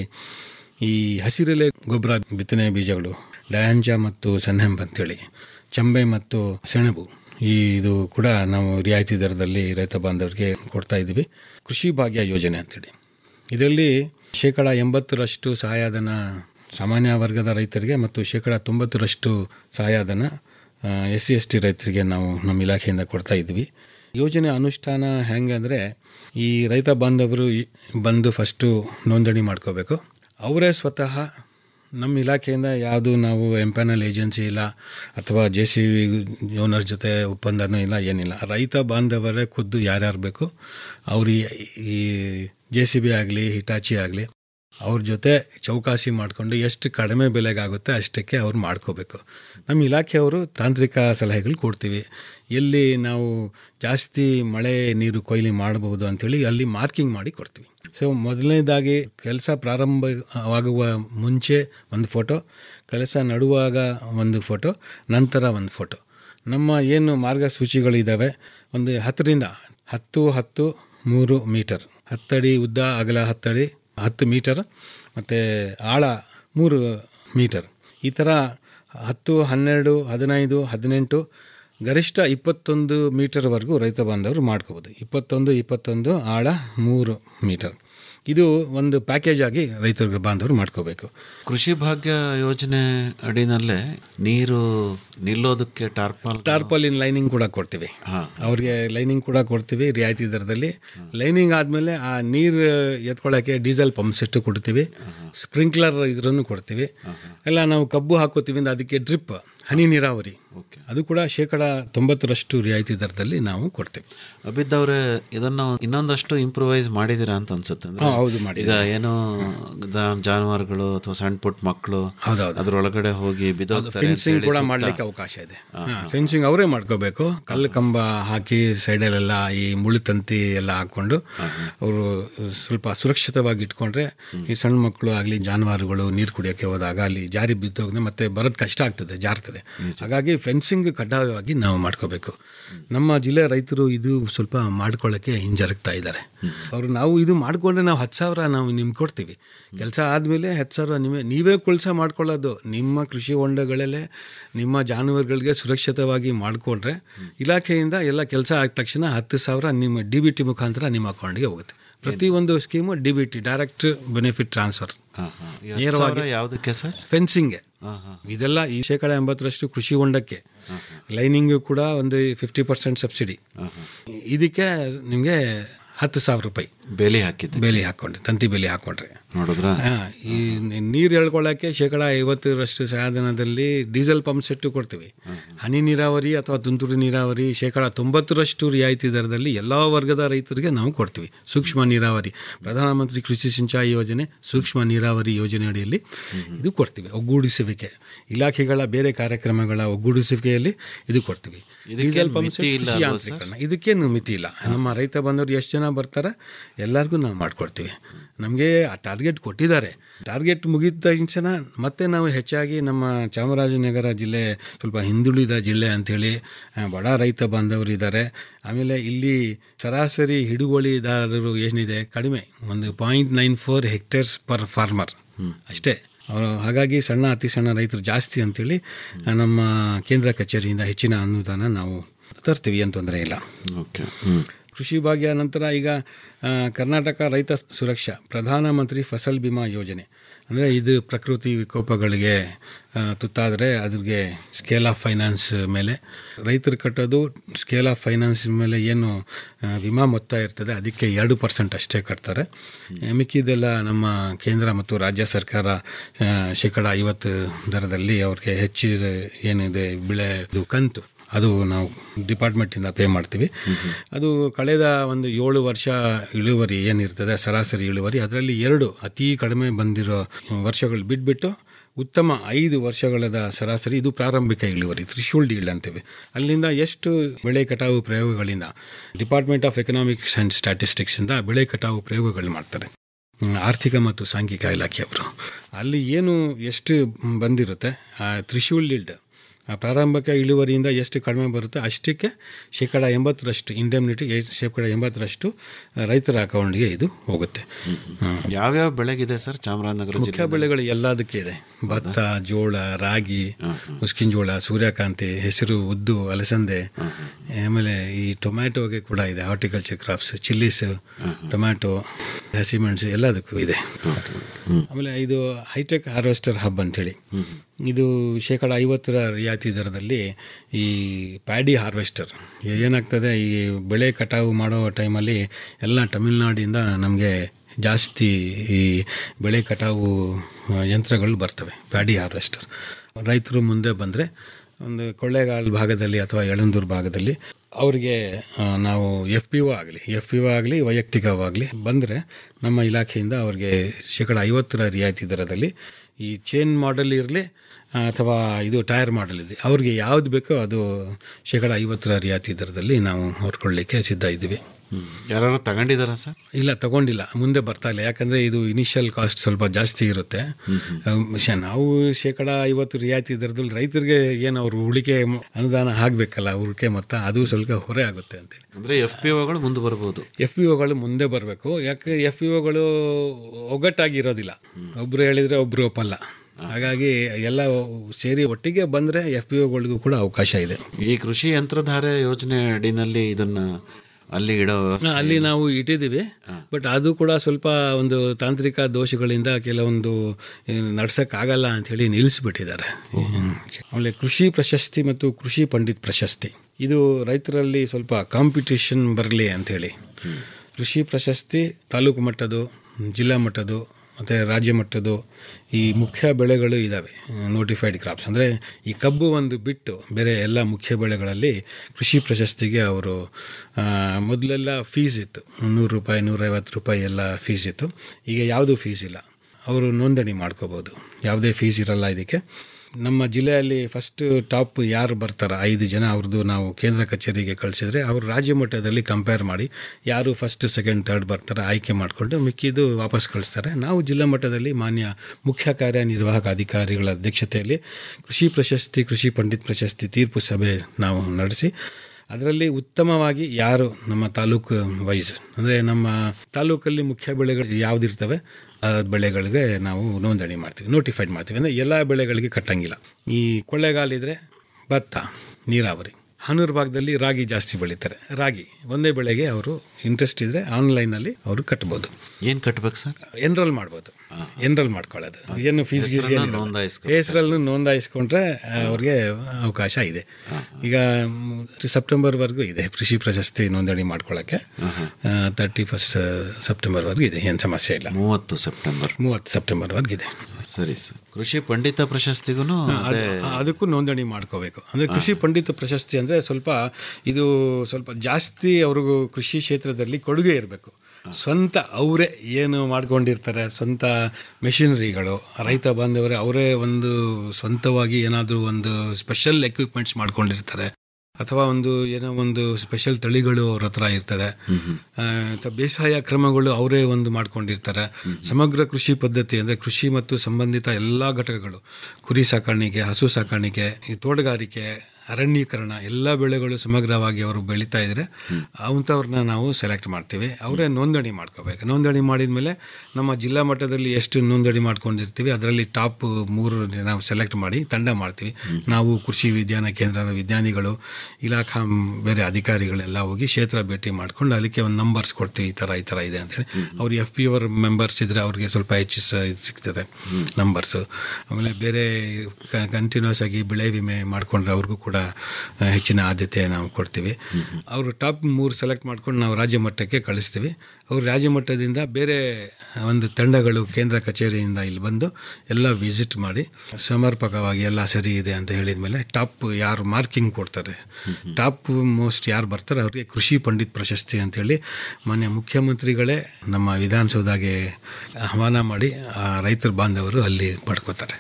ಈ ಹಸಿರೆಲೆ ಗೊಬ್ಬರ ಬಿತ್ತನೆ ಬೀಜಗಳು ಡಯಾಂಜ ಮತ್ತು ಸನ್ಹೆಂಬ್ ಅಂತೇಳಿ ಚಂಬೆ ಮತ್ತು ಸೆಣಬು ಈ ಇದು ಕೂಡ ನಾವು ರಿಯಾಯಿತಿ ದರದಲ್ಲಿ ರೈತ ಬಾಂಧವರಿಗೆ ಕೊಡ್ತಾ ಇದ್ದೀವಿ ಕೃಷಿ ಭಾಗ್ಯ ಯೋಜನೆ ಅಂತೇಳಿ ಇದರಲ್ಲಿ ಶೇಕಡ ಎಂಬತ್ತರಷ್ಟು ಸಹಾಯಧನ ಸಾಮಾನ್ಯ ವರ್ಗದ ರೈತರಿಗೆ ಮತ್ತು ಶೇಕಡ ತೊಂಬತ್ತರಷ್ಟು ಸಹಾಯಧನ ಎಸ್ ಸಿ ಎಸ್ ಟಿ ರೈತರಿಗೆ ನಾವು ನಮ್ಮ ಇಲಾಖೆಯಿಂದ ಕೊಡ್ತಾ ಇದ್ವಿ ಯೋಜನೆ ಅನುಷ್ಠಾನ ಹೆಂಗೆ ಅಂದರೆ ಈ ರೈತ ಬಾಂಧವರು ಈ- ಬಂದು ಫಸ್ಟು ನೋಂದಣಿ ಮಾಡ್ಕೋಬೇಕು ಅವರೇ ಸ್ವತಃ ನಮ್ಮ ಇಲಾಖೆಯಿಂದ ಯಾವುದು ನಾವು ಎಂಪ್ಯಾನಲ್ ಏಜೆನ್ಸಿ ಇಲ್ಲ ಅಥವಾ ಜೆ ಸಿ ವಿ ಓನರ್ ಜೊತೆ ಒಪ್ಪಂದನೂ ಇಲ್ಲ ಏನಿಲ್ಲ ರೈತ ಬಾಂಧವರೇ ಖುದ್ದು ಯಾರ್ಯಾರು ಬೇಕು ಅವ್ರು ಈ- ಈ ಜೆ ಸಿ ಬಿ ಆಗಲಿ ಹಿಟಾಚಿ ಆಗಲಿ ಅವ್ರ ಜೊತೆ ಚೌಕಾಸಿ ಮಾಡಿಕೊಂಡು ಎಷ್ಟು ಕಡಿಮೆ ಬೆಲೆಗಾಗುತ್ತೆ ಅಷ್ಟಕ್ಕೆ ಅವ್ರು ಮಾಡ್ಕೋಬೇಕು ನಮ್ಮ ಇಲಾಖೆಯವರು ತಾಂತ್ರಿಕ ಸಲಹೆಗಳು ಕೊಡ್ತೀವಿ ಎಲ್ಲಿ ನಾವು ಜಾಸ್ತಿ ಮಳೆ ನೀರು ಕೊಯ್ಲಿ ಮಾಡಬಹುದು ಅಂಥೇಳಿ ಅಲ್ಲಿ ಮಾರ್ಕಿಂಗ್ ಮಾಡಿ ಕೊಡ್ತೀವಿ ಸೊ ಮೊದಲನೇದಾಗಿ ಕೆಲಸ ಪ್ರಾರಂಭವಾಗುವ ಮುಂಚೆ ಒಂದು ಫೋಟೋ ಕೆಲಸ ನಡುವಾಗ ಒಂದು ಫೋಟೋ ನಂತರ ಒಂದು ಫೋಟೋ ನಮ್ಮ ಏನು ಮಾರ್ಗಸೂಚಿಗಳಿದ್ದಾವೆ ಒಂದು ಹತ್ತರಿಂದ ಹತ್ತು ಹತ್ತು ಮೂರು ಮೀಟರ್ ಹತ್ತಡಿ ಉದ್ದ ಅಗಲ ಹತ್ತಡಿ ಹತ್ತು ಮೀಟರ್ ಮತ್ತು ಆಳ ಮೂರು ಮೀಟರ್ ಈ ಥರ ಹತ್ತು ಹನ್ನೆರಡು ಹದಿನೈದು ಹದಿನೆಂಟು ಗರಿಷ್ಠ ಇಪ್ಪತ್ತೊಂದು ಮೀಟರ್ವರೆಗೂ ರೈತ ಬಾಂಧವರು ಮಾಡ್ಕೋಬೋದು ಇಪ್ಪತ್ತೊಂದು ಇಪ್ಪತ್ತೊಂದು ಆಳ ಮೂರು ಮೀಟರ್ ಇದು ಒಂದು ಪ್ಯಾಕೇಜ್ ಆಗಿ ರೈತರಿಗೆ ಬಾಂಧವರು ಮಾಡ್ಕೋಬೇಕು ಕೃಷಿ ಭಾಗ್ಯ ಯೋಜನೆ ಅಡಿನಲ್ಲೇ ನೀರು ನಿಲ್ಲೋದಕ್ಕೆ ಟಾರ್ಪಾಲ್ ಟಾರ್ಪಾಲಿನ್ ಲೈನಿಂಗ್ ಕೂಡ ಕೊಡ್ತೀವಿ ಅವ್ರಿಗೆ ಲೈನಿಂಗ್ ಕೂಡ ಕೊಡ್ತೀವಿ ರಿಯಾಯಿತಿ ದರದಲ್ಲಿ ಲೈನಿಂಗ್ ಆದಮೇಲೆ ಆ ನೀರು ಎತ್ಕೊಳ್ಳೋಕ್ಕೆ ಡೀಸೆಲ್ ಪಂಪ್ ಸೆಟ್ಟು ಕೊಡ್ತೀವಿ ಸ್ಪ್ರಿಂಕ್ಲರ್ ಇದ್ರನ್ನು ಕೊಡ್ತೀವಿ ಎಲ್ಲ ನಾವು ಕಬ್ಬು ಹಾಕೋತೀವಿ ಅಂದ್ರೆ ಅದಕ್ಕೆ ಡ್ರಿಪ್ ಹನಿ ನೀರಾವರಿ ಅದು ಕೂಡ ಶೇಕಡ ತೊಂಬತ್ತರಷ್ಟು ರಿಯಾಯಿತಿ ದರದಲ್ಲಿ ನಾವು ಕೊಡ್ತೀವಿ ಅಬಿದ್ ಅವರೇ ಇದನ್ನು ಇನ್ನೊಂದಷ್ಟು ಇಂಪ್ರೂವೈಸ್ ಮಾಡಿದ್ದೀರಾ ಅಂತ ಅನ್ಸುತ್ತೆ ಅಂದ್ರೆ ಹಾ, ಹೌದು, ಈಗ ಮಾಡಿದ್ದೀವಿ. ಏನೋ ದ- ಜಾನುವಾರುಗಳು ಅಥವಾ ಸಣ್ಣ ಪುಟ್ಟ ಮಕ್ಕಳು ಹೌದೌದು. ಅದ್ರೊಳಗಡೆ ಹೋಗಿ ಬಿದ್ದೋಗ್ತಾರೆ ಅಂತ ಫೆನ್ಸಿಂಗ್ ಹೇಳಿ ಕೂಡ ಸುತ್ತ- ಮಾಡಲಿಕ್ಕೆ ಅವಕಾಶ ಇದೆ ಫೆನ್ಸಿಂಗ್ ಅವರೇ ಮಾಡ್ಕೋಬೇಕು ಕಲ್ಲು ಕಂಬ ಹಾಕಿ ಸೈಡಲ್ಲೆಲ್ಲ ಈ ಮುಳ್ಳು ತಂತಿ ಎಲ್ಲ ಹಾಕ್ಕೊಂಡು ಅವರು ಸ್ವಲ್ಪ ಸುರಕ್ಷಿತವಾಗಿ ಇಟ್ಕೊಂಡ್ರೆ ಈ ಸಣ್ಣ ಮಕ್ಕಳು ಆಗಲಿ ಜಾನುವಾರುಗಳು ನೀರು ಕುಡಿಯೋಕ್ಕೆ ಹೋದಾಗ ಅಲ್ಲಿ ಜಾರಿ ಬಿದ್ದೋಗಿದೆ ಮತ್ತೆ ಬರೋದು ಕಷ್ಟ ಆಗ್ತದೆ ಜಾರ್ತದೆ ಹಾಗಾಗಿ ಫೆನ್ಸಿಂಗ್ ಕಡ್ಡಾಯವಾಗಿ ನಾವು ಮಾಡ್ಕೋಬೇಕು ನಮ್ಮ ಜಿಲ್ಲೆ ರೈತರು ಇದು ಸ್ವಲ್ಪ ಮಾಡ್ಕೊಳ್ಳೋಕ್ಕೆ ಹಿಂಜರುಗ್ತಾ ಇದ್ದಾರೆ ಅವರು ನಾವು ಇದು ಮಾಡಿಕೊಂಡ್ರೆ ನಾವು ಹತ್ತು ಸಾವಿರ ನಾವು ನಿಮ್ಗೆ ಕೊಡ್ತೀವಿ ಕೆಲಸ ಆದಮೇಲೆ ಹತ್ತು ಸಾವಿರ ನೀವೇ ನೀವೇ ಕೆಲಸ ಮಾಡ್ಕೊಳ್ಳೋದು ನಿಮ್ಮ ಕೃಷಿ ಹೊಂಡಗಳಲ್ಲೇ ನಿಮ್ಮ ಜಾನುವಾರುಗಳಿಗೆ ಸುರಕ್ಷಿತವಾಗಿ ಮಾಡಿಕೊಂಡ್ರೆ ಇಲಾಖೆಯಿಂದ ಎಲ್ಲ ಕೆಲಸ ಆದ ತಕ್ಷಣ ಹತ್ತು ಸಾವಿರ ನಿಮ್ಮ ಡಿ ಬಿ ಟಿ ಮುಖಾಂತರ ನಿಮ್ಮ ಅಕೌಂಟ್ಗೆ ಹೋಗುತ್ತೆ ಪ್ರತಿಯೊಂದು scheme D B T direct benefit transfer ಈ ಹತ್ತು ಸಾವಿರ ಯಾವುದಕ್ಕೆ ಸರ್ ಫೆನ್ಸಿಂಗ್ಗೆ ಇದೆಲ್ಲ ಈ ಶೇಕಡ ಎಂಬತ್ತರಷ್ಟು ಕೃಷಿ ಹೊಂಡಕ್ಕೆ ಲೈನಿಂಗು ಕೂಡ ಒಂದು ಫಿಫ್ಟಿ ಪರ್ಸೆಂಟ್ ಸಬ್ಸಿಡಿ ಇದಕ್ಕೆ ನಿಮಗೆ ಹತ್ತು ಸಾವಿರ ರೂಪಾಯಿ ಬೇಲಿ ಹಾಕಿದ್ದೆ ಬೇಲಿ ಹಾಕ್ಕೊಂಡ್ರೆ ತಂತಿ ಬೇಲಿ ಹಾಕ್ಕೊಂಡ್ರೆ ನೋಡಿದ್ರ ಹಾ, ಈ ನೀರು ಎಳ್ಕೊಳ್ಳೋಕ್ಕೆ ಶೇಕಡ ಐವತ್ತರಷ್ಟು ಸಹಾಯಧನದಲ್ಲಿ ಡೀಸೆಲ್ ಪಂಪ್ ಸೆಟ್ಟು ಕೊಡ್ತೀವಿ ಹನಿ ನೀರಾವರಿ ಅಥವಾ ತುಂತುರು ನೀರಾವರಿ ಶೇಕಡ ತೊಂಬತ್ತರಷ್ಟು ರಿಯಾಯಿತಿ ದರದಲ್ಲಿ ಎಲ್ಲ ವರ್ಗದ ರೈತರಿಗೆ ನಾವು ಕೊಡ್ತೀವಿ ಸೂಕ್ಷ್ಮ ನೀರಾವರಿ ಪ್ರಧಾನಮಂತ್ರಿ ಕೃಷಿ ಸಿಂಚಾಯಿ ಯೋಜನೆ ಸೂಕ್ಷ್ಮ ನೀರಾವರಿ ಯೋಜನೆ ಅಡಿಯಲ್ಲಿ ಇದು ಕೊಡ್ತೀವಿ ಒಗ್ಗೂಡಿಸುವಿಕೆ ಇಲಾಖೆಗಳ ಬೇರೆ ಕಾರ್ಯಕ್ರಮಗಳ ಒಗ್ಗೂಡಿಸುವಿಕೆಯಲ್ಲಿ ಇದು ಕೊಡ್ತೀವಿ ಇದಕ್ಕೇನು ಡೀಸೆಲ್ ಪಂಪ್ ಮಿತಿ ಸೆಟ್ ಇಲ್ಲ ಕೃಷಿ ಅಲ್ವಾ ಸರ್? ಯಾಂತ್ರೀಕರಣ ಇದಕ್ಕೇನು ಮಿತಿ ಇಲ್ಲ ನಮ್ಮ ರೈತ ಬಂದವರು ಎಷ್ಟು ಜನ ಬರ್ತಾರೆ ಎಲ್ಲರಿಗೂ ನಾವು ಮಾಡಿಕೊಡ್ತೀವಿ ನಮಗೆ ಆ ಟಾರ್ಗೆಟ್ ಕೊಟ್ಟಿದ್ದಾರೆ ಟಾರ್ಗೆಟ್ ಮುಗಿದ ತಕ್ಷಣ ಮತ್ತೆ ನಾವು ಹೆಚ್ಚಾಗಿ ನಮ್ಮ ಚಾಮರಾಜನಗರ ಜಿಲ್ಲೆ ಸ್ವಲ್ಪ ಹಿಂದುಳಿದ ಜಿಲ್ಲೆ ಅಂಥೇಳಿ ಆ, ಬಡ ರೈತ ಬಾಂಧವರು ಇದ್ದಾರೆ ಆಮೇಲೆ ಇಲ್ಲಿ ಸರಾಸರಿ ಹಿಡುವಳಿದಾರರು ಏನಿದೆ ಕಡಿಮೆ ಒಂದು point nine four hectares per farmer ಅಷ್ಟೇ ಅವರು ಹಾಗಾಗಿ ಸಣ್ಣ ಅತಿ ಸಣ್ಣ ರೈತರು ಜಾಸ್ತಿ ಅಂತೇಳಿ ಆ, ನಮ್ಮ ಕೇಂದ್ರ ಕಚೇರಿಯಿಂದ ಹೆಚ್ಚಿನ ಅನುದಾನ ನಾವು ತರ್ತೀವಿ ಏನು ತೊಂದರೆ ಇಲ್ಲ ಓಕೆ ಕೃಷಿ ಭಾಗ್ಯ ನಂತರ ಈಗ ಆ, ಕರ್ನಾಟಕ ರೈತ ಸುರಕ್ಷಾ ಪ್ರಧಾನಮಂತ್ರಿ ಫಸಲ್ ಬಿಮಾ ಯೋಜನೆ ಅಂದರೆ ಇದು ಪ್ರಕೃತಿ ವಿಕೋಪಗಳಿಗೆ ಆ, ತುತ್ತಾದರೆ ಅದ್ರಿಗೆ ಸ್ಕೇಲ್ ಆಫ್ ಫೈನಾನ್ಸ್ ಮೇಲೆ ರೈತರು ಕಟ್ಟೋದು ಸ್ಕೇಲ್ ಆಫ್ ಫೈನಾನ್ಸ್ ಮೇಲೆ ಏನು ಆ, ವಿಮಾ ಮೊತ್ತ ಇರ್ತದೆ ಅದಕ್ಕೆ ಎರಡು ಪರ್ಸೆಂಟ್ ಅಷ್ಟೇ ಕಟ್ತಾರೆ ಮಿಕ್ಕಿದೆಲ್ಲ ನಮ್ಮ ಕೇಂದ್ರ ಮತ್ತು ರಾಜ್ಯ ಸರ್ಕಾರ ಆ, ಶೇಕಡ ಐವತ್ತು ದರದಲ್ಲಿ ಅವ್ರಿಗೆ ಹೆಚ್ಚಿದ ಏನಿದೆ ಬೆಳೆದು ಕಂತು ಅದು ನಾವು ಡಿಪಾರ್ಟ್ಮೆಂಟಿಂದ ಪೇ ಮಾಡ್ತೀವಿ ಅದು ಕಳೆದ ಒಂದು ಏಳು ವರ್ಷ ಇಳುವರಿ ಏನಿರ್ತದೆ ಸರಾಸರಿ ಇಳುವರಿ ಅದರಲ್ಲಿ ಎರಡು ಅತಿ ಕಡಿಮೆ ಬಂದಿರೋ ವರ್ಷಗಳು ಬಿಟ್ಬಿಟ್ಟು ಉತ್ತಮ ಐದು ವರ್ಷಗಳದ ಸರಾಸರಿ ಇದು ಪ್ರಾರಂಭಿಕ ಇಳುವರಿ ತ್ರಿಶೂಲ್ಡ್ ಈಲ್ಡ್ ಅಂತೀವಿ ಅಲ್ಲಿಂದ ಎಷ್ಟು ಬೆಳೆ ಕಟಾವು ಪ್ರಯೋಗಗಳಿಂದ ಡಿಪಾರ್ಟ್ಮೆಂಟ್ ಆಫ್ ಎಕನಾಮಿಕ್ಸ್ ಆ್ಯಂಡ್ ಸ್ಟ್ಯಾಟಿಸ್ಟಿಕ್ಸಿಂದ ಬೆಳೆ ಕಟಾವು ಪ್ರಯೋಗಗಳು ಮಾಡ್ತಾರೆ ಹ್ಮ್, ಆರ್ಥಿಕ ಮತ್ತು ಸಾಂಘಿಕ ಇಲಾಖೆಯವರು ಅಲ್ಲಿ ಏನು ಎಷ್ಟು ಬಂದಿರುತ್ತೆ ಆ ತ್ರಿಶೂಲ್ ಈಲ್ಡ್ ಆ ಪ್ರಾರಂಭಿಕ ಇಳುವರಿಯಿಂದ ಎಷ್ಟು ಕಡಿಮೆ ಬರುತ್ತೆ ಅಷ್ಟಕ್ಕೆ ಶೇಕಡ ಎಂಬತ್ತರಷ್ಟು ಇಂಡೆಮ್ನಿಟಿ ಶೇಕಡ ಎಂಬತ್ತರಷ್ಟು ರೈತರ ಅಕೌಂಟ್ಗೆ ಇದು ಹೋಗುತ್ತೆ ಹ್ಮ್. ಯಾವ್ಯಾವ ಬೆಳೆಗಿದೆ ಸರ್ ಚಾಮರಾಜನಗರ ಮುಖ್ಯ ಜಿಲ್ಲೆ ಬೆಳೆಗಳು ಎಲ್ಲದಕ್ಕೆ ಇದೆ ಭತ್ತ ಜೋಳ ರಾಗಿ ಮುಸ್ಕಿನ ಜೋಳ ಸೂರ್ಯಕಾಂತಿ ಹೆಸರು ಉದ್ದು ಅಲಸಂದೆ ಆಮೇಲೆ ಈ ಟೊಮ್ಯಾಟೋಗೆ ಕೂಡ ಇದೆ ಹಾರ್ಟಿಕಲ್ಚರ್ ಕ್ರಾಪ್ಸ್ ಚಿಲ್ಲೀಸ್ ಟೊಮ್ಯಾಟೊ ಹಸಿಮೆಣಸು ಎಲ್ಲದಕ್ಕೂ ಇದೆ ಆಮೇಲೆ ಇದು ಹೈಟೆಕ್ ಹಾರ್ವೆಸ್ಟರ್ ಹಬ್ ಅಂತೇಳಿ ಇದು ಶೇಕಡ ಐವತ್ತರ ರಿಯಾಯಿತಿ ದರದಲ್ಲಿ ಈ ಪ್ಯಾಡಿ ಹಾರ್ವೆಸ್ಟರ್ ಏನಾಗ್ತದೆ ಈ ಬೆಳೆ ಕಟಾವು ಮಾಡೋ ಟೈಮಲ್ಲಿ ಎಲ್ಲ ತಮಿಳ್ನಾಡಿಂದ ನಮಗೆ ಜಾಸ್ತಿ ಈ ಬೆಳೆ ಕಟಾವು ಆ, ಯಂತ್ರಗಳು ಬರ್ತವೆ ಪ್ಯಾಡಿ ಹಾರ್ವೆಸ್ಟರ್ ರೈತರು ಮುಂದೆ ಬಂದರೆ ಒಂದು ಕೊಳ್ಳೇಗಾಲ ಭಾಗದಲ್ಲಿ ಅಥವಾ ಯಳಂದೂರು ಭಾಗದಲ್ಲಿ ಅವರಿಗೆ ಆ, ನಾವು ಎಫ್ ಪಿ ಒ ಆಗಲಿ ಎಫ್ ಪಿ ಒ ಆಗಲಿ ವೈಯಕ್ತಿಕವಾಗಲಿ ಬಂದರೆ ನಮ್ಮ ಇಲಾಖೆಯಿಂದ ಅವ್ರಿಗೆ ಶೇಕಡ ಐವತ್ತರ ರಿಯಾಯಿತಿ ದರದಲ್ಲಿ ಈ ಚೇನ್ ಮಾಡೆಲ್ ಇರಲಿ ಅಥವಾ ಇದು ಟೈರ್ ಮಾಡಲ್ ಇದೆ ಅವ್ರಿಗೆ ಯಾವ್ದು ಬೇಕೋ ಅದು ಶೇಕಡ ಐವತ್ತರ ರಿಯಾಯಿತಿ ದರದಲ್ಲಿ ನಾವು ಹೊರ್ಕೊಳ್ಳಿಕ್ಕೆ ಸಿದ್ಧ ಇದ್ದೀವಿ ಯಾರು ತಗೊಂಡಿದ್ದಾರಾ ಸರ್ ಇಲ್ಲ ತಗೊಂಡಿಲ್ಲ ಮುಂದೆ ಬರ್ತಾ ಇಲ್ಲ ಯಾಕಂದರೆ ಇದು ಇನಿಷಿಯಲ್ ಕಾಸ್ಟ್ ಸ್ವಲ್ಪ ಜಾಸ್ತಿ ಇರುತ್ತೆ ಅಹ್, ಶ- ನಾವು ಶೇಕಡ ಐವತ್ತು ರಿಯಾಯಿತಿ ದರದಲ್ಲಿ ರೈತರಿಗೆ ಏನು ಅವರು ಹೂಡಿಕೆ ಮ- ಅನುದಾನ ಆಗಬೇಕಲ್ಲ ಹೂಡಿಕೆ ಮೊತ್ತ ಅದು ಸ್ವಲ್ಪ ಹೊರೆ ಆಗುತ್ತೆ ಅಂತೇಳಿ ಅಂದರೆ ಎಫ್ ಪಿ ಒಗಳು ಮುಂದೆ ಬರ್ಬೋದು ಎಫ್ ಪಿ ಒಗಳು ಮುಂದೆ ಬರಬೇಕು ಯಾಕೆ ಎಫ್ ಪಿ ಒಗಳು ಒಗ್ಗಟ್ಟಾಗಿ ಇರೋದಿಲ್ಲ ಒಬ್ಬರು ಹೇಳಿದರೆ ಒಬ್ಬರು ಒಪ್ಪಲ್ಲ ಹಾಗಾಗಿ ಎಲ್ಲ ಸೇರಿ ಒಟ್ಟಿಗೆ ಬಂದರೆ ಎಫ್ ಪಿ ಒಗಳಿಗೂ ಕೂಡ ಅವಕಾಶ ಇದೆ ಈ ಕೃಷಿ ಯಂತ್ರಧಾರೆ ಯೋಜನೆ ಅಡಿನಲ್ಲಿ ಇದನ್ನ ಅಲ್ಲಿ ಇಡೋ ವ್ಯವಸ್ಥೆ ಹಾ, ಅಲ್ಲಿ ನಾವು ಇಟ್ಟಿದ್ದೀವಿ ಬಟ್ ಅದು ಕೂಡ ಸ್ವಲ್ಪ ಒಂದು ತಾಂತ್ರಿಕ ದೋಷಗಳಿಂದ ಕೆಲವೊಂದು ನಡ್ಸೋಕ್ಕಾಗಲ್ಲ ಅಂಥೇಳಿ ನಿಲ್ಲಿಸ್ಬಿಟ್ಟಿದ್ದಾರೆ ಹ್ಮ್. ಆಮೇಲೆ ಕೃಷಿ ಪ್ರಶಸ್ತಿ ಮತ್ತು ಕೃಷಿ ಪಂಡಿತ್ ಪ್ರಶಸ್ತಿ ಇದು ರೈತರಲ್ಲಿ ಸ್ವಲ್ಪ ಕಾಂಪಿಟೇಷನ್ ಬರಲಿ ಅಂಥೇಳಿ ಕೃಷಿ ಪ್ರಶಸ್ತಿ ತಾಲೂಕು ಮಟ್ಟದ್ದು ಜಿಲ್ಲಾ ಮಟ್ಟದ್ದು ಮತ್ತು ರಾಜ್ಯ ಮಟ್ಟದ್ದು ಈ ಮುಖ್ಯ ಬೆಳೆಗಳು ಇದ್ದಾವೆ ನೋಟಿಫೈಡ್ ಕ್ರಾಪ್ಸ್ ಅಂದರೆ ಈ ಕಬ್ಬು ಒಂದು ಬಿಟ್ಟು ಬೇರೆ ಎಲ್ಲ ಮುಖ್ಯ ಬೆಳೆಗಳಲ್ಲಿ ಕೃಷಿ ಪ್ರಶಸ್ತಿಗೆ ಅವರು ಆ, ಮೊದಲೆಲ್ಲ ಫೀಸ್ ಇತ್ತು ನೂರು ರೂಪಾಯಿ ನೂರೈವತ್ತು ರೂಪಾಯಿ ಎಲ್ಲ ಫೀಸ್ ಇತ್ತು ಈಗ ಯಾವುದೂ ಫೀಸ್ ಇಲ್ಲ ಅವರು ನೋಂದಣಿ ಮಾಡ್ಕೋಬೋದು ಯಾವುದೇ ಫೀಸ್ ಇರಲ್ಲ ಇದಕ್ಕೆ ನಮ್ಮ ಜಿಲ್ಲೆಯಲ್ಲಿ ಫಸ್ಟ್ ಟಾಪ್ ಯಾರು ಬರ್ತಾರೆ ಐದು ಜನ ಅವ್ರದ್ದು ನಾವು ಕೇಂದ್ರ ಕಚೇರಿಗೆ ಕಳಿಸಿದ್ರೆ ಅವರು ರಾಜ್ಯ ಮಟ್ಟದಲ್ಲಿ ಕಂಪೇರ್ ಮಾಡಿ ಯಾರು ಫಸ್ಟ್ ಸೆಕೆಂಡ್ ಥರ್ಡ್ ಬರ್ತಾರೆ ಆಯ್ಕೆ ಮಾಡಿಕೊಂಡು ಮಿಕ್ಕಿದ್ದು ವಾಪಸ್ ಕಳಿಸ್ತಾರೆ ನಾವು ಜಿಲ್ಲಾ ಮಟ್ಟದಲ್ಲಿ ಮಾನ್ಯ ಮುಖ್ಯ ಕಾರ್ಯನಿರ್ವಾಹಕ ಅಧಿಕಾರಿಗಳ ಅಧ್ಯಕ್ಷತೆಯಲ್ಲಿ ಕೃಷಿ ಪ್ರಶಸ್ತಿ ಕೃಷಿ ಪಂಡಿತ್ ಪ್ರಶಸ್ತಿ ತೀರ್ಪು ಸಭೆ ನಾವು ನಡೆಸಿ ಅದರಲ್ಲಿ ಉತ್ತಮವಾಗಿ ಯಾರು ನಮ್ಮ ತಾಲೂಕು ವೈಸ್ ಅಂದರೆ ನಮ್ಮ ತಾಲೂಕಲ್ಲಿ ಮುಖ್ಯ ಬೆಳೆಗಳು ಯಾವುದಿರ್ತವೆ ಆ ಬೆಳೆಗಳಿಗೆ ನಾವು ನೋಂದಣಿ ಮಾಡ್ತೀವಿ ನೋಟಿಫೈಡ್ ಮಾಡ್ತೀವಿ ಅಂದರೆ ಎಲ್ಲ ಬೆಳೆಗಳಿಗೆ ಕಟ್ಟಂಗಿಲ್ಲ ಈ ಕೊಳ್ಳೆಗಾಲಿದ್ರೆ ಭತ್ತ ನೀರಾವರಿ ಹಾನೂರು ಭಾಗದಲ್ಲಿ ರಾಗಿ ಜಾಸ್ತಿ ಬೆಳೀತಾರೆ ರಾಗಿ ಒಂದೇ ಬೆಳೆಗೆ ಅವರು ಇಂಟ್ರೆಸ್ಟ್ ಇದ್ದರೆ ಆನ್ಲೈನಲ್ಲಿ ಅವರು ಕಟ್ಬೋದು ಏನು ಕಟ್ಬೇಕು ಸರ್ ಎನ್ರೋಲ್ ಮಾಡ್ಬೋದು ಎನ್ರೋಲ್ ಮಾಡ್ಕೊಳ್ಳೋದು ಏನು ಫೀಸ್ ಗೀಸ್ ಹೆಸ್ರನ್ನ ಏನಿಲ್ಲ. ನೋಂದಾಯಿಸ್ಕೊ- ಹೆಸ್ರನ್ನು ನೋಂದಾಯಿಸ್ಕೊಂಡ್ರೆ ಅವ್ರಿಗೆ ಅವಕಾಶ ಇದೆ ಈಗ ಮ್, ಸೆಪ್ಟೆಂಬರ್ವರೆಗೂ ಇದೆ ಕೃಷಿ ಪ್ರಶಸ್ತಿ ನೋಂದಣಿ ಮಾಡ್ಕೊಳ್ಳೋಕ್ಕೆ ತರ್ಟಿ ಫಸ್ಟ್ ಸೆಪ್ಟೆಂಬರ್ವರೆಗೂ ಇದೆ ಏನು ಸಮಸ್ಯೆ ಇಲ್ಲ ಮೂವತ್ತು ಸೆಪ್ಟೆಂಬರ್ ಮೂವತ್ತು ಸೆಪ್ಟೆಂಬರ್ವರೆಗೂ ಇದೆ ಸರಿ ಸರ್ ಕೃಷಿ ಪಂಡಿತ ಪ್ರಶಸ್ತಿಗೂ ಅದೇ ಅದು- ಅದಕ್ಕೂ ನೋಂದಣಿ ಮಾಡ್ಕೋಬೇಕು ಅಂದರೆ ಕೃಷಿ ಪಂಡಿತ ಪ್ರಶಸ್ತಿ ಅಂದರೆ ಸ್ವಲ್ಪ ಇದು ಸ್ವಲ್ಪ ಜಾಸ್ತಿ ಅವ್ರಿಗೂ ಕೃಷಿ ಕ್ಷೇತ್ರದಲ್ಲಿ ಕೊಡುಗೆ ಇರಬೇಕು ಸ್ವಂತ ಅವರೇ ಏನು ಮಾಡ್ಕೊಂಡಿರ್ತಾರೆ ಸ್ವಂತ ಮೆಷಿನರಿಗಳು ರೈತ ಬಾಂಧವರೇ ಅವರೇ ಒಂದು ಸ್ವಂತವಾಗಿ ಏನಾದರೂ ಒಂದು ಸ್ಪೆಷಲ್ ಎಕ್ವಿಪ್ಮೆಂಟ್ಸ್ ಮಾಡ್ಕೊಂಡಿರ್ತಾರೆ ಅಥವಾ ಒಂದು ಏನೋ ಒಂದು ಸ್ಪೆಷಲ್ ತಳಿಗಳು ಅವ್ರ ಹತ್ರ ಇರ್ತದೆ ಆ, ಅಥವಾ ಬೇಸಾಯ ಕ್ರಮಗಳು ಅವರೇ ಒಂದು ಮಾಡ್ಕೊಂಡಿರ್ತಾರೆ ಸಮಗ್ರ ಕೃಷಿ ಪದ್ಧತಿ ಅಂದರೆ ಕೃಷಿ ಮತ್ತು ಸಂಬಂಧಿತ ಎಲ್ಲ ಘಟಕಗಳು ಕುರಿ ಸಾಕಾಣಿಕೆ ಹಸು ಸಾಕಾಣಿಕೆ ಈ ತೋಟಗಾರಿಕೆ ಅರಣ್ಯೀಕರಣ ಎಲ್ಲ ಬೆಳೆಗಳು ಸಮಗ್ರವಾಗಿ ಅವರು ಬೆಳೀತಾ ಇದ್ರೆ ಅಂಥವ್ರನ್ನ ನಾವು ಸೆಲೆಕ್ಟ್ ಮಾಡ್ತೀವಿ ಅವರೇ ನೋಂದಣಿ ಮಾಡ್ಕೋಬೇಕು ನೋಂದಣಿ ಮಾಡಿದ ಮೇಲೆ ನಮ್ಮ ಜಿಲ್ಲಾ ಮಟ್ಟದಲ್ಲಿ ಎಷ್ಟು ನೋಂದಣಿ ಮಾಡ್ಕೊಂಡಿರ್ತೀವಿ ಅದರಲ್ಲಿ ಟಾಪ್ ಮೂರು ನಾವು ಸೆಲೆಕ್ಟ್ ಮಾಡಿ ತಂಡ ಮಾಡ್ತೀವಿ ನಾವು ಕೃಷಿ ವಿಜ್ಞಾನ ಕೇಂದ್ರದ ವಿಜ್ಞಾನಿಗಳು ಇಲಾಖಾ ಮ್, ಬೇರೆ ಅಧಿಕಾರಿಗಳೆಲ್ಲ ಹೋಗಿ ಕ್ಷೇತ್ರ ಭೇಟಿ ಮಾಡ್ಕೊಂಡು ಅದಕ್ಕೆ ಒಂದು ನಂಬರ್ಸ್ ಕೊಡ್ತೀವಿ ಈ ಥರ ಈ ಥರ ಇದೆ ಅಂತೇಳಿ ಅವ್ರು ಎಫ್ ಪಿ ಅವರ್ ಮೆಂಬರ್ಸ್ ಇದ್ದರೆ ಅವ್ರಿಗೆ ಸ್ವಲ್ಪ ಹೆಚ್ಚು ಸ- ಇದು ಸಿಗ್ತದೆ ನಂಬರ್ಸು ಆಮೇಲೆ ಬೇರೆ ಕಂಟಿನ್ಯೂಸ್ ಆಗಿ ಬೆಳೆ ವಿಮೆ ಮಾಡ್ಕೊಂಡ್ರೆ ಅವ್ರಿಗೂ ಕೂಡ ಆ, ಹೆಚ್ಚಿನ ಆದ್ಯತೆ ನಾವು ಕೊಡ್ತೀವಿ ಅವರು ಟಾಪ್ ಮೂರು ಸೆಲೆಕ್ಟ್ ಮಾಡ್ಕೊಂಡು ನಾವು ರಾಜ್ಯ ಮಟ್ಟಕ್ಕೆ ಕಳಿಸ್ತೀವಿ ಅವರು ರಾಜ್ಯ ಮಟ್ಟದಿಂದ ಬೇರೆ ಒಂದು ತಂಡಗಳು ಕೇಂದ್ರ ಕಚೇರಿಯಿಂದ ಇಲ್ಲಿ ಬಂದು ಎಲ್ಲ ವಿಸಿಟ್ ಮಾಡಿ ಸಮರ್ಪಕವಾಗಿ ಎಲ್ಲ ಸರಿ ಇದೆ ಅಂತ ಹೇಳಿದ ಮೇಲೆ ಟಾಪ್ ಯಾರು ಮಾರ್ಕಿಂಗ್ ಕೊಡ್ತಾರೆ ಟಾಪ್ ಮೋಸ್ಟ್ ಯಾರು ಬರ್ತಾರೆ ಅವ್ರಿಗೆ ಕೃಷಿ ಪಂಡಿತ್ ಪ್ರಶಸ್ತಿ ಅಂತೇಳಿ ಮಾನ್ಯ ಮುಖ್ಯಮಂತ್ರಿಗಳೇ ನಮ್ಮ ವಿಧಾನಸೌಧಗೆ ಆಹ್ವಾನ ಮಾಡಿ ಆ ರೈತರ ಬಾಂಧವರು ಅಲ್ಲಿ ಪಡ್ಕೋತಾರೆ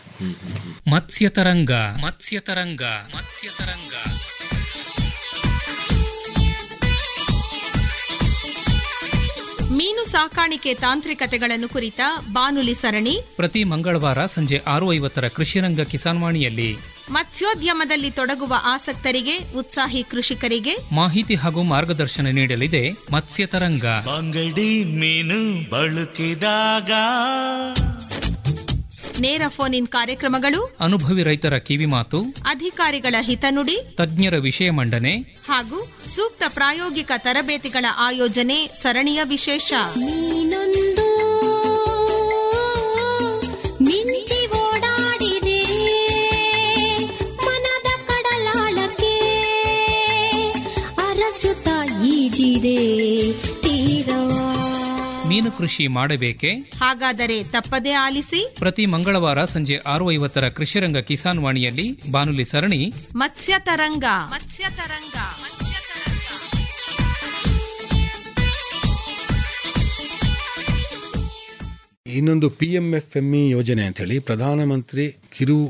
ಮತ್ಸ್ಯತರಂಗ ಮತ್ಸ್ಯತರಂಗ ಮತ್ಸ್ಯತರಂಗ ಮೀನು ಸಾಕಾಣಿಕೆ ತಾಂತ್ರಿಕತೆಗಳನ್ನು ಕುರಿತ ಬಾನುಲಿ ಸರಣಿ ಪ್ರತಿ ಮಂಗಳವಾರ ಸಂಜೆ ಆರು ಐವತ್ತರ ಕೃಷಿರಂಗ ಕಿಸಾನ್ವಾಣಿಯಲ್ಲಿ ಮತ್ಸ್ಯೋದ್ಯಮದಲ್ಲಿ ತೊಡಗುವ ಆಸಕ್ತರಿಗೆ ಉತ್ಸಾಹಿ ಕೃಷಿಕರಿಗೆ ಮಾಹಿತಿ ಹಾಗೂ ಮಾರ್ಗದರ್ಶನ ನೀಡಲಿದೆ ಮತ್ಸ್ಯತರಂಗ ಬಂಗಡಿ ಮೀನು ಬಳಕಿದಾಗ ನೇರ ಫೋನ್ ಇನ್ ಕಾರ್ಯಕ್ರಮಗಳು ಅನುಭವಿ ರೈತರ ಕಿವಿಮಾತು ಅಧಿಕಾರಿಗಳ ಹಿತನುಡಿ ತಜ್ಞರ ವಿಷಯ ಮಂಡನೆ ಹಾಗೂ ಸೂಕ್ತ ಪ್ರಾಯೋಗಿಕ ತರಬೇತಿಗಳ ಆಯೋಜನೆ ಸರಣಿಯ ವಿಶೇಷ ನೀನೊಂದು ಮಿಂಚಿ ಓಡಾಡಿದೆ ಮನದ ಕಡಲಾಳಕ್ಕೆ ಅರಸುತ್ತ ಈಜಿದೆ ತೀರವ ಮೀನು ಕೃಷಿ ಮಾಡಬೇಕೆ ಹಾಗಾದರೆ ತಪ್ಪದೇ ಆಲಿಸಿ ಪ್ರತಿ ಮಂಗಳವಾರ ಸಂಜೆ ಆರು ಐವತ್ತರ ಕೃಷಿರಂಗ ಕಿಸಾನ್ ವಾಣಿಯಲ್ಲಿ ಬಾನುಲಿ ಸರಣಿ ಮತ್ಸ್ಯ ತರಂಗ ಮತ್ಸ್ಯ ತರಂಗ ಇನ್ನೊಂದು P M F M E ಯೋಜನೆ ಅಂಥೇಳಿ ಪ್ರಧಾನಮಂತ್ರಿ ಕಿರು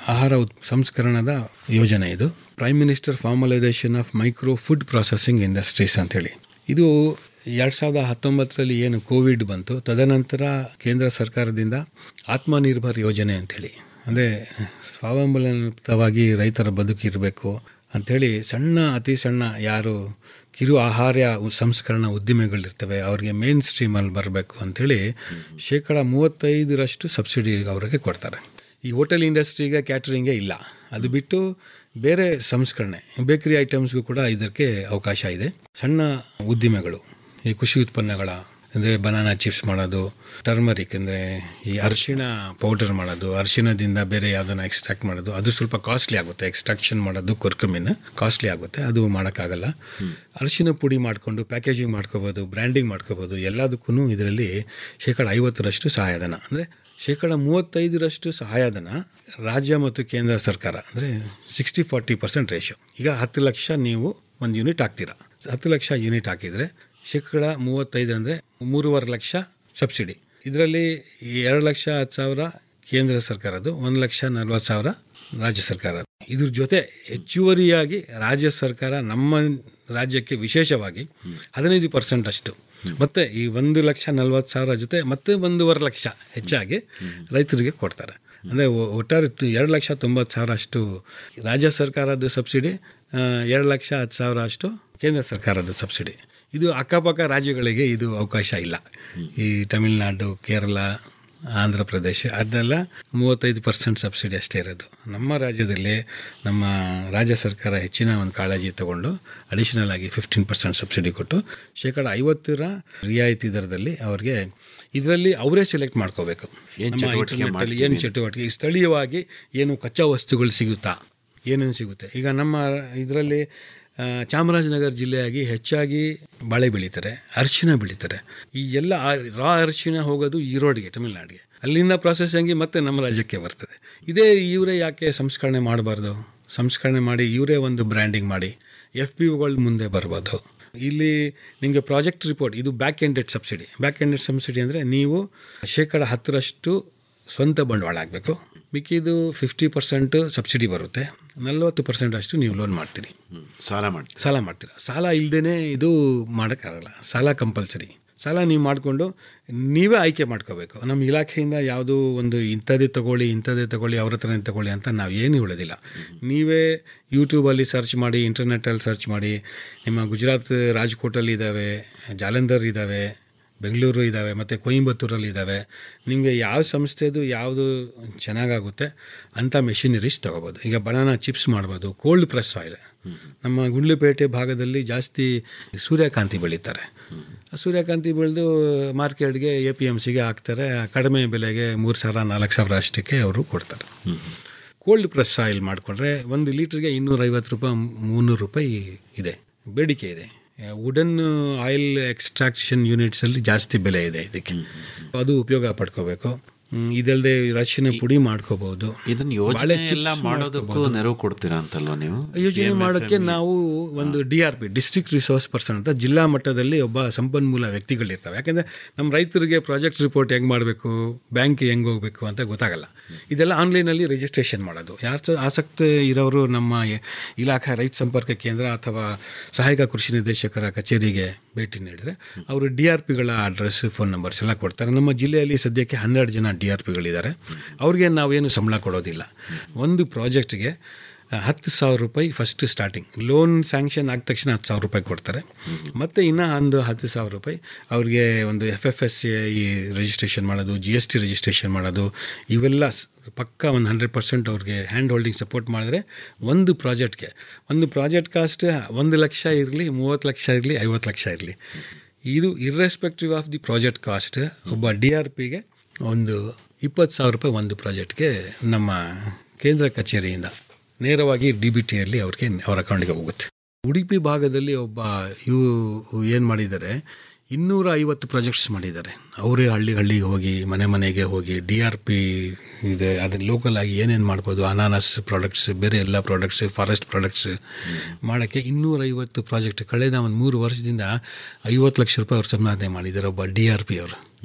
ಆಹಾರ ಉತ್ ಸಂಸ್ಕರಣದ ಯೋಜನೆ ಇದು prime minister formalisation of micro food processing industries ಅಂತೇಳಿ ಇದು ಎರಡು ಸಾವಿರದ ಹತ್ತೊಂಬತ್ತರಲ್ಲಿ ಏನು ಕೋವಿಡ್ ಬಂತು ತದನಂತರ ಕೇಂದ್ರ ಸರ್ಕಾರದಿಂದ ಆತ್ಮನಿರ್ಭರ್ ಯೋಜನೆ ಅಂಥೇಳಿ ಅಂದರೆ ಸ್ವಾವಲಂಬಿತವಾಗಿ ರೈತರ ಬದುಕಿರಬೇಕು ಅಂಥೇಳಿ ಸಣ್ಣ ಅತಿ ಸಣ್ಣ ಯಾರು ಕಿರು ಆಹಾರ ಸಂಸ್ಕರಣಾ ಉದ್ದಿಮೆಗಳಿರ್ತವೆ ಅವ್ರಿಗೆ ಮೇನ್ ಸ್ಟ್ರೀಮಲ್ಲಿ ಬರಬೇಕು ಅಂಥೇಳಿ ಶೇಕಡ ಮೂವತ್ತೈದರಷ್ಟು ಸಬ್ಸಿಡಿ ಅವರಿಗೆ ಕೊಡ್ತಾರೆ ಈ ಹೋಟೆಲ್ ಇಂಡಸ್ಟ್ರಿಗೆ ಕ್ಯಾಟ್ರಿಂಗೇ ಇಲ್ಲ ಅದು ಬಿಟ್ಟು ಬೇರೆ ಸಂಸ್ಕರಣೆ ಬೇಕರಿ ಐಟಮ್ಸ್ಗೂ ಕೂಡ ಇದಕ್ಕೆ ಅವಕಾಶ ಇದೆ ಸಣ್ಣ ಉದ್ದಿಮೆಗಳು ಈ ಕೃಷಿ ಉತ್ಪನ್ನಗಳ ಅಂದರೆ ಬನಾನಾ ಚಿಪ್ಸ್ ಮಾಡೋದು ಟರ್ಮರಿಕ್ ಅಂದರೆ ಈ ಅರಿಶಿಣ ಪೌಡರ್ ಮಾಡೋದು ಅರಿಶಿಣದಿಂದ ಬೇರೆ ಯಾವುದನ್ನು ಎಕ್ಸ್ಟ್ರಾಕ್ಟ್ ಮಾಡೋದು ಅದು ಸ್ವಲ್ಪ ಕಾಸ್ಟ್ಲಿ ಆಗುತ್ತೆ ಎಕ್ಸ್ಟ್ರಾಕ್ಷನ್ ಮಾಡೋದು ಕೊರ್ಕುಮಿನ್ ಕಾಸ್ಟ್ಲಿ ಆಗುತ್ತೆ ಅದು ಮಾಡೋಕ್ಕಾಗಲ್ಲ ಅರಿಶಿಣ ಪುಡಿ ಮಾಡಿಕೊಂಡು ಪ್ಯಾಕೇಜಿಂಗ್ ಮಾಡ್ಕೋಬೋದು ಬ್ರ್ಯಾಂಡಿಂಗ್ ಮಾಡ್ಕೋಬೋದು ಎಲ್ಲದಕ್ಕೂ ಇದರಲ್ಲಿ ಶೇಕಡ ಐವತ್ತರಷ್ಟು ಸಹಾಯಧನ ಅಂದರೆ ಶೇಕಡ ಮೂವತ್ತೈದರಷ್ಟು ಸಹಾಯಧನ ರಾಜ್ಯ ಮತ್ತು ಕೇಂದ್ರ ಸರ್ಕಾರ ಅಂದರೆ ಸಿಕ್ಸ್ಟಿ ಫಾರ್ಟಿ ಪರ್ಸೆಂಟ್ ರೇಷಿಯೋ ಈಗ ಹತ್ತು ಲಕ್ಷ ನೀವು ಒಂದು ಯೂನಿಟ್ ಹಾಕ್ತೀರಾ ಹತ್ತು ಲಕ್ಷ ಯೂನಿಟ್ ಹಾಕಿದರೆ ಶೇಕಡ ಮೂವತ್ತೈದು ಅಂದರೆ ಮೂರುವರೆ ಲಕ್ಷ ಸಬ್ಸಿಡಿ ಇದರಲ್ಲಿ ಎರಡು ಲಕ್ಷ ಹತ್ತು ಸಾವಿರ ಕೇಂದ್ರ ಸರ್ಕಾರದ್ದು ಒಂದು ಲಕ್ಷ ನಲ್ವತ್ತು ಸಾವಿರ ರಾಜ್ಯ ಸರ್ಕಾರ ಇದ್ರ ಜೊತೆ ಹೆಚ್ಚುವರಿಯಾಗಿ ರಾಜ್ಯ ಸರ್ಕಾರ ನಮ್ಮ ರಾಜ್ಯಕ್ಕೆ ವಿಶೇಷವಾಗಿ ಹದಿನೈದು ಪರ್ಸೆಂಟ್ ಅಷ್ಟು ಮತ್ತು ಈ ಒಂದು ಲಕ್ಷ ನಲ್ವತ್ತು ಸಾವಿರ ಜೊತೆ ಮತ್ತೆ ಒಂದೂವರೆ ಲಕ್ಷ ಹೆಚ್ಚಾಗಿ ರೈತರಿಗೆ ಕೊಡ್ತಾರೆ ಅಂದರೆ ಒಟ್ಟಾರೆ ತು- ಎರಡು ಲಕ್ಷ ತೊಂಬತ್ತು ಸಾವಿರ ಅಷ್ಟು ರಾಜ್ಯ ಸರ್ಕಾರದ ಸಬ್ಸಿಡಿ ಆ, ಎರಡು ಲಕ್ಷ ಹತ್ತು ಸಾವಿರ ಅಷ್ಟು ಕೇಂದ್ರ ಸರ್ಕಾರದ ಸಬ್ಸಿಡಿ ಇದು ಅಕ್ಕಪಕ್ಕ ರಾಜ್ಯಗಳಿಗೆ ಇದು ಅವಕಾಶ ಇಲ್ಲ ಈ ತಮಿಳುನಾಡು ಕೇರಳ ಆಂಧ್ರ ಪ್ರದೇಶ ಅದೆಲ್ಲ ಮೂವತ್ತೈದು ಪರ್ಸೆಂಟ್ ಸಬ್ಸಿಡಿ ಅಷ್ಟೇ ಇರೋದು ನಮ್ಮ ರಾಜ್ಯದಲ್ಲಿ ನಮ್ಮ ರಾಜ್ಯ ಸರ್ಕಾರ ಹೆಚ್ಚಿನ ಒಂದು ಕಾಳಜಿ ತಗೊಂಡು ಅಡಿಷನಲ್ ಆಗಿ ಫಿಫ್ಟೀನ್ ಪರ್ಸೆಂಟ್ ಸಬ್ಸಿಡಿ ಕೊಟ್ಟು ಶೇಕಡ ಐವತ್ತರ ರಿಯಾಯಿತಿ ದರದಲ್ಲಿ ಅವ್ರಿಗೆ ಇದರಲ್ಲಿ ಅವರೇ ಸೆಲೆಕ್ಟ್ ಮಾಡ್ಕೋಬೇಕು ಏನ್ ನಮ್ಮ ಚಟುವಟಿಕೆ ಇಂಟರ್ನೆಟ್ಟಲ್ಲಿ ಏನು ಮಾಡ್ತೀವಿ? ಚಟುವಟಿಕೆ ಸ್ಥಳೀಯವಾಗಿ ಏನು ಕಚ್ಚಾ ವಸ್ತುಗಳು ಸಿಗುತ್ತಾ ಏನೇನು ಸಿಗುತ್ತೆ ಈಗ ನಮ್ಮ ಇದರಲ್ಲಿ ಆ, ಚಾಮರಾಜನಗರ ಜಿಲ್ಲೆಯಾಗಿ ಹೆಚ್ಚಾಗಿ ಬಾಳೆ ಬೆಳೀತಾರೆ ಅರಿಶಿನ ಬೆಳೀತಾರೆ ಈ ಎಲ್ಲ ರಾ ಅರಿಶಿನ ಹೋಗೋದು ಈರೋಡ್ಗೆ ತಮಿಳ್ನಾಡಿಗೆ ಅಲ್ಲಿಂದ ಪ್ರೊಸೆಸಿಂಗ್ ಮತ್ತೆ ನಮ್ಮ ರಾಜ್ಯಕ್ಕೆ ಬರ್ತದೆ ಇದೇ ಇವರೇ ಯಾಕೆ ಸಂಸ್ಕರಣೆ ಮಾಡಬಾರ್ದು ಸಂಸ್ಕರಣೆ ಮಾಡಿ ಇವರೇ ಒಂದು ಬ್ರ್ಯಾಂಡಿಂಗ್ ಮಾಡಿ ಎಫ್ ಪಿ ಗಳು ಮುಂದೆ ಬರ್ಬೋದು ಇಲ್ಲಿ ನಿಮಗೆ ಪ್ರಾಜೆಕ್ಟ್ ರಿಪೋರ್ಟ್ ಇದು back ended subsidy back ended subsidy ಅಂದರೆ ನೀವು ಶೇಕಡ ಹತ್ತರಷ್ಟು ಸ್ವಂತ ಬಂಡವಾಳ ಆಗಬೇಕು ಮಿಕ್ಕಿದು ಫಿಫ್ಟಿ ಪರ್ಸೆಂಟ್ ಸಬ್ಸಿಡಿ ಬರುತ್ತೆ ನಲ್ವತ್ತು ಪರ್ಸೆಂಟ್ ಅಷ್ಟು ನೀವು ಲೋನ್ ಮಾಡ್ತೀರಿ ಸಾಲ ಮಾಡಿ ಸಾಲ ಮಾಡ್ತೀರಾ ಸಾಲ ಇಲ್ಲದೇ ಇದು ಮಾಡೋಕ್ಕಾಗಲ್ಲ ಸಾಲ ಕಂಪಲ್ಸರಿ ಸಾಲ ನೀವು ಮಾಡಿಕೊಂಡು ನೀವೇ ಆಯ್ಕೆ ಮಾಡ್ಕೋಬೇಕು ನಮ್ಮ ಇಲಾಖೆಯಿಂದ ಯಾವುದೋ ಒಂದು ಇಂಥದ್ದೇ ತಗೊಳ್ಳಿ ಇಂಥದ್ದೇ ತಗೊಳ್ಳಿ ಅವ್ರ ಹತ್ರನೇ ತಗೊಳ್ಳಿ ಅಂತ ನಾವು ಏನು ಹೇಳೋದಿಲ್ಲ ನೀವೇ ಯೂಟ್ಯೂಬಲ್ಲಿ ಸರ್ಚ್ ಮಾಡಿ ಇಂಟರ್ನೆಟ್ಟಲ್ಲಿ ಸರ್ಚ್ ಮಾಡಿ ನಿಮ್ಮ ಗುಜರಾತ್ ರಾಜ್ಕೋಟಲ್ಲಿ ಇದ್ದಾವೆ ಜಾಲಂಧರ್ ಇದ್ದಾವೆ ಬೆಂಗಳೂರು ಇದ್ದಾವೆ ಮತ್ತು ಕೊಯಂಬತ್ತೂರಲ್ಲಿ ಇದ್ದಾವೆ ನಿಮಗೆ ಯಾವ ಸಂಸ್ಥೆದು ಯಾವುದು ಚೆನ್ನಾಗಾಗುತ್ತೆ ಅಂಥ ಮೆಷಿನರೀಸ್ ತೊಗೋಬೋದು ಈಗ ಬನಾನಾ ಚಿಪ್ಸ್ ಮಾಡ್ಬೋದು ಕೋಲ್ಡ್ ಪ್ರೆಸ್ ಆಯಿಲ್ ನಮ್ಮ ಗುಂಡ್ಲುಪೇಟೆ ಭಾಗದಲ್ಲಿ ಜಾಸ್ತಿ ಸೂರ್ಯಕಾಂತಿ ಬೆಳೀತಾರೆ ಸೂರ್ಯಕಾಂತಿ ಬೆಳೆದು ಮಾರ್ಕೆಟ್ಗೆ ಎ ಪಿ ಎಮ್ ಸಿಗೆ ಹಾಕ್ತಾರೆ ಕಡಿಮೆ ಬೆಲೆಗೆ ಮೂರು ಸಾವಿರ ನಾಲ್ಕು ಸಾವಿರ ಅಷ್ಟಕ್ಕೆ ಅವರು ಕೊಡ್ತಾರೆ ಕೋಲ್ಡ್ ಪ್ರೆಸ್ ಆಯಿಲ್ ಮಾಡಿಕೊಂಡ್ರೆ ಒಂದು ಲೀಟ್ರಿಗೆ ಇನ್ನೂರೈವತ್ತು ರೂಪಾಯಿ ಮುನ್ನೂರು ರೂಪಾಯಿ ಇದೆ ಬೇಡಿಕೆ ಇದೆ ವುಡನ್ ಆಯಿಲ್ ಎಕ್ಸ್ಟ್ರಾಕ್ಷನ್ ಯೂನಿಟ್ಸಲ್ಲಿ ಜಾಸ್ತಿ ಬೆಲೆ ಇದೆ ಇದಕ್ಕೆ ಅದು ಉಪಯೋಗ ಪಡ್ಕೋಬೇಕು ಹ್ಮ್, ಇದಲ್ಲದೆ ರಚಿನ ಪುಡಿ ಮಾಡ್ಕೋಬಹುದು ಇದನ್ನ ಯೋಜನೆ ಎಲ್ಲ ಮಾಡೋದಕ್ಕೂ ನೆರವು ಕೊಡ್ತೀರಾ ಅಂತಲ್ವಾ ನೀವು ಯೋಜನೆ ಮಾಡೋಕ್ಕೆ ನಾವು ಒಂದು D R P district resource person ಅಂತ ಜಿಲ್ಲಾ ಮಟ್ಟದಲ್ಲಿ ಒಬ್ಬ ಸಂಪನ್ಮೂಲ ವ್ಯಕ್ತಿಗಳಿರ್ತವೆ ಯಾಕೆಂದರೆ ನಮ್ಮ ರೈತರಿಗೆ ಪ್ರಾಜೆಕ್ಟ್ ರಿಪೋರ್ಟ್ ಹೆಂಗೆ ಮಾಡಬೇಕು ಬ್ಯಾಂಕ್ ಹೆಂಗೆ ಹೋಗಬೇಕು ಅಂತ ಗೊತ್ತಾಗಲ್ಲ ಇದೆಲ್ಲ ಆನ್ಲೈನಲ್ಲಿ ರಿಜಿಸ್ಟ್ರೇಷನ್ ಮಾಡೋದು ಯಾರು ಆಸಕ್ತಿ ಇರೋರು ನಮ್ಮ ಇ- ಇಲಾಖೆ ರೈತ ಸಂಪರ್ಕ ಕೇಂದ್ರ ಅಥವಾ ಸಹಾಯಕ ಕೃಷಿ ನಿರ್ದೇಶಕರ ಕಚೇರಿಗೆ ಭೇಟಿ ನೀಡಿದ್ರೆ ಅವರು ಡಿ ಆರ್ ಪಿಗಳ ಅಡ್ರೆಸ್ ಫೋನ್ ನಂಬರ್ಸ್ ಎಲ್ಲ ಕೊಡ್ತಾರೆ ನಮ್ಮ ಜಿಲ್ಲೆಯಲ್ಲಿ ಸದ್ಯಕ್ಕೆ ಹನ್ನೆರಡು ಜನ ಡಿ ಆರ್ ಪಿಗಳಿದ್ದಾರೆ ಅವ್ರಿಗೆ ನಾವೇನು ಸಂಬಳ ಕೊಡೋದಿಲ್ಲ ಒಂದು ಪ್ರಾಜೆಕ್ಟ್ಗೆ ಹತ್ತು ಸಾವಿರ ರೂಪಾಯಿ ಫಸ್ಟ್ ಸ್ಟಾರ್ಟಿಂಗ್ ಲೋನ್ ಸ್ಯಾಂಕ್ಷನ್ ಆದ ತಕ್ಷಣ ಹತ್ತು ಸಾವಿರ ರೂಪಾಯಿ ಕೊಡ್ತಾರೆ ಮತ್ತು ಇನ್ನು ಒಂದು ಹತ್ತು ಸಾವಿರ ರೂಪಾಯಿ ಅವ್ರಿಗೆ ಒಂದು ಎಫ್ ಎಫ್ ಎಸ್ ಈ ರಿಜಿಸ್ಟ್ರೇಷನ್ ಮಾಡೋದು ಜಿ ಎಸ್ ಟಿ ರಿಜಿಸ್ಟ್ರೇಷನ್ ಮಾಡೋದು ಇವೆಲ್ಲ ಸ್- ಪಕ್ಕ ಒಂದು ಹಂಡ್ರೆಡ್ ಪರ್ಸೆಂಟ್ ಅವ್ರಿಗೆ ಹ್ಯಾಂಡ್ ಹೋಲ್ಡಿಂಗ್ ಸಪೋರ್ಟ್ ಮಾಡಿದ್ರೆ ಒಂದು ಪ್ರಾಜೆಕ್ಟ್ಗೆ ಒಂದು ಪ್ರಾಜೆಕ್ಟ್ ಕಾಸ್ಟ್ ಒಂದು ಲಕ್ಷ ಇರಲಿ ಮೂವತ್ತು ಲಕ್ಷ ಇರಲಿ ಐವತ್ತು ಲಕ್ಷ ಇರಲಿ ಇದು irrespective of the project cost ಒಬ್ಬ ಡಿ ಆರ್ ಪಿಗೆ ಒಂದು ಇಪ್ಪತ್ತು ಸಾವಿರ ರೂಪಾಯಿ ಒಂದು ಪ್ರಾಜೆಕ್ಟ್ಗೆ ನಮ್ಮ ಕೇಂದ್ರ ಕಚೇರಿಯಿಂದ ನೇರವಾಗಿ ಡಿ ಬಿ ಟಿಯಲ್ಲಿ ಅವ್ರಿಗೆ ಅವ್ರ ಅಕೌಂಟ್ಗೆ ಹೋಗುತ್ತೆ ಉಡುಪಿ ಭಾಗದಲ್ಲಿ ಒಬ್ಬ ಇವು ಏನು ಮಾಡಿದ್ದಾರೆ ಇನ್ನೂರ ಐವತ್ತು ಪ್ರಾಜೆಕ್ಟ್ಸ್ ಮಾಡಿದ್ದಾರೆ ಅವರೇ ಹಳ್ಳಿ ಹಳ್ಳಿಗೆ ಹೋಗಿ ಮನೆ ಮನೆಗೆ ಹೋಗಿ ಡಿ ಆರ್ ಪಿ ಇದೆ ಅದು ಲೋಕಲ್ ಆಗಿ ಏನೇನು ಮಾಡ್ಬೋದು ಅನಾನಸ್ ಪ್ರಾಡಕ್ಟ್ಸ್ ಬೇರೆ ಎಲ್ಲ ಪ್ರಾಡಕ್ಟ್ಸ್ ಫಾರೆಸ್ಟ್ ಪ್ರಾಡಕ್ಟ್ಸ್ ಮಾಡೋಕ್ಕೆ ಇನ್ನೂರೈವತ್ತು ಪ್ರಾಜೆಕ್ಟ್ ಕಳೆದ ಒಂದು ಮೂರು ವರ್ಷದಿಂದ ಐವತ್ತು ಲಕ್ಷ ರೂಪಾಯಿ ಅವ್ರು ಸಂಪಾದನೆ ಮಾಡಿದ್ದಾರೆ ಒಬ್ಬ ಡಿ ಆರ್ ಪಿ ಅವರು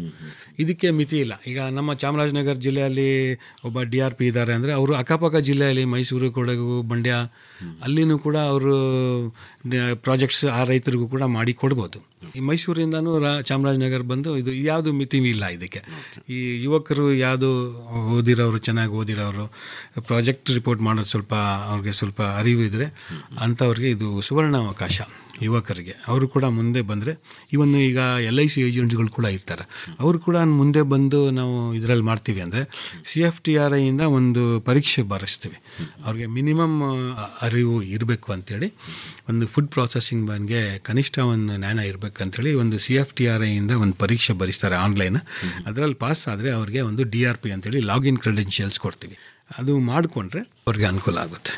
ಇದಕ್ಕೆ ಮಿತಿ ಇಲ್ಲ ಈಗ ನಮ್ಮ ಚಾಮರಾಜನಗರ ಜಿಲ್ಲೆಯಲ್ಲಿ ಒಬ್ಬ ಡಿ ಆರ್ ಪಿ ಇದ್ದಾರೆ ಅಂದರೆ ಅವರು ಅಕ್ಕಪಕ್ಕ ಜಿಲ್ಲೆಯಲ್ಲಿ ಮೈಸೂರು ಕೊಡಗು ಮಂಡ್ಯ ಅಲ್ಲಿನೂ ಕೂಡ ಅವರು ಪ್ರಾಜೆಕ್ಟ್ಸ್ ಆ ರೈತರಿಗೂ ಕೂಡ ಮಾಡಿ ಕೊಡ್ಬೋದು ಈ ಮೈಸೂರಿಂದನೂ ರಾ ಚಾಮರಾಜನಗರ ಬಂದು ಇದು ಯಾವುದು ಮಿತಿ ಇಲ್ಲ ಇದಕ್ಕೆ ಈ ಯುವಕರು ಯಾವುದು ಓದಿರೋರು ಚೆನ್ನಾಗಿ ಓದಿರೋರು ಪ್ರಾಜೆಕ್ಟ್ ರಿಪೋರ್ಟ್ ಮಾಡೋದು ಸ್ವಲ್ಪ ಅವ್ರಿಗೆ ಸ್ವಲ್ಪ ಅರಿವು ಇದ್ದರೆ ಅಂಥವ್ರಿಗೆ ಇದು ಸುವರ್ಣ ಅವಕಾಶ ಯುವಕರಿಗೆ ಅವರು ಕೂಡ ಮುಂದೆ ಬಂದರೆ ಇವನ್ನು ಈಗ ಎಲ್ ಐ ಸಿ ಏಜೆಂಟ್ಸ್ಗಳು ಕೂಡ ಇರ್ತಾರೆ ಅವರು ಕೂಡ ಮುಂದೆ ಬಂದು ನಾವು ಇದರಲ್ಲಿ ಮಾಡ್ತೀವಿ ಅಂದರೆ ಸಿ ಎಫ್ ಟಿ ಆರ್ ಐಯಿಂದ ಒಂದು ಪರೀಕ್ಷೆ ಬರೆಸ್ತೀವಿ ಅವ್ರಿಗೆ ಮಿನಿಮಮ್ ಅರಿವು ಇರಬೇಕು ಅಂತೇಳಿ ಒಂದು ಫುಡ್ ಪ್ರಾಸೆಸಿಂಗ್ ಬಗ್ಗೆ ಕನಿಷ್ಠ ಒಂದು ಜ್ಞಾನ ಇರಬೇಕಂತೇಳಿ ಒಂದು ಸಿ ಎಫ್ ಟಿ ಆರ್ ಐಯಿಂದ ಒಂದು ಪರೀಕ್ಷೆ ಬರೆಸ್ತಾರೆ ಆನ್ಲೈನ್ ಅದರಲ್ಲಿ ಪಾಸ್ ಆದರೆ ಅವ್ರಿಗೆ ಒಂದು ಡಿ ಆರ್ ಪಿ ಅಂತೇಳಿ ಲಾಗಿನ್ ಕ್ರೆಡೆನ್ಷಿಯಲ್ಸ್ ಕೊಡ್ತೀವಿ ಅದು ಮಾಡಿಕೊಂಡ್ರೆ ಅವ್ರಿಗೆ ಅನುಕೂಲ ಆಗುತ್ತೆ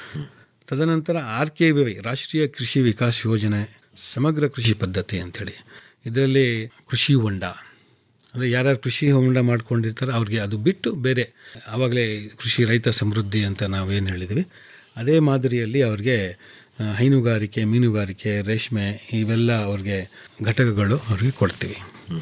ತದನಂತರ ಆರ್ ಕೆ ವಿ ವೈ ರಾಷ್ಟ್ರೀಯ ಕೃಷಿ ವಿಕಾಸ್ ಯೋಜನೆ ಸಮಗ್ರ ಕೃಷಿ ಪದ್ಧತಿ ಅಂಥೇಳಿ ಇದರಲ್ಲಿ ಕೃಷಿ ಹೊಂಡ ಅಂದರೆ ಯಾರ್ಯಾರು ಕೃಷಿ ಹೊಂಡ ಮಾಡ್ಕೊಂಡಿರ್ತಾರೆ ಅವ್ರಿಗೆ ಅದು ಬಿಟ್ಟು ಬೇರೆ ಆವಾಗಲೇ ಕೃಷಿ ರೈತ ಸಮೃದ್ಧಿ ಅಂತ ನಾವೇನು ಹೇಳಿದ್ವಿ ಅದೇ ಮಾದರಿಯಲ್ಲಿ ಅವ್ರಿಗೆ ಆ, ಹೈನುಗಾರಿಕೆ ಮೀನುಗಾರಿಕೆ ರೇಷ್ಮೆ ಇವೆಲ್ಲ ಅವ್ರಿಗೆ ಘಟಕಗಳು ಅವ್ರಿಗೆ ಕೊಡ್ತೀವಿ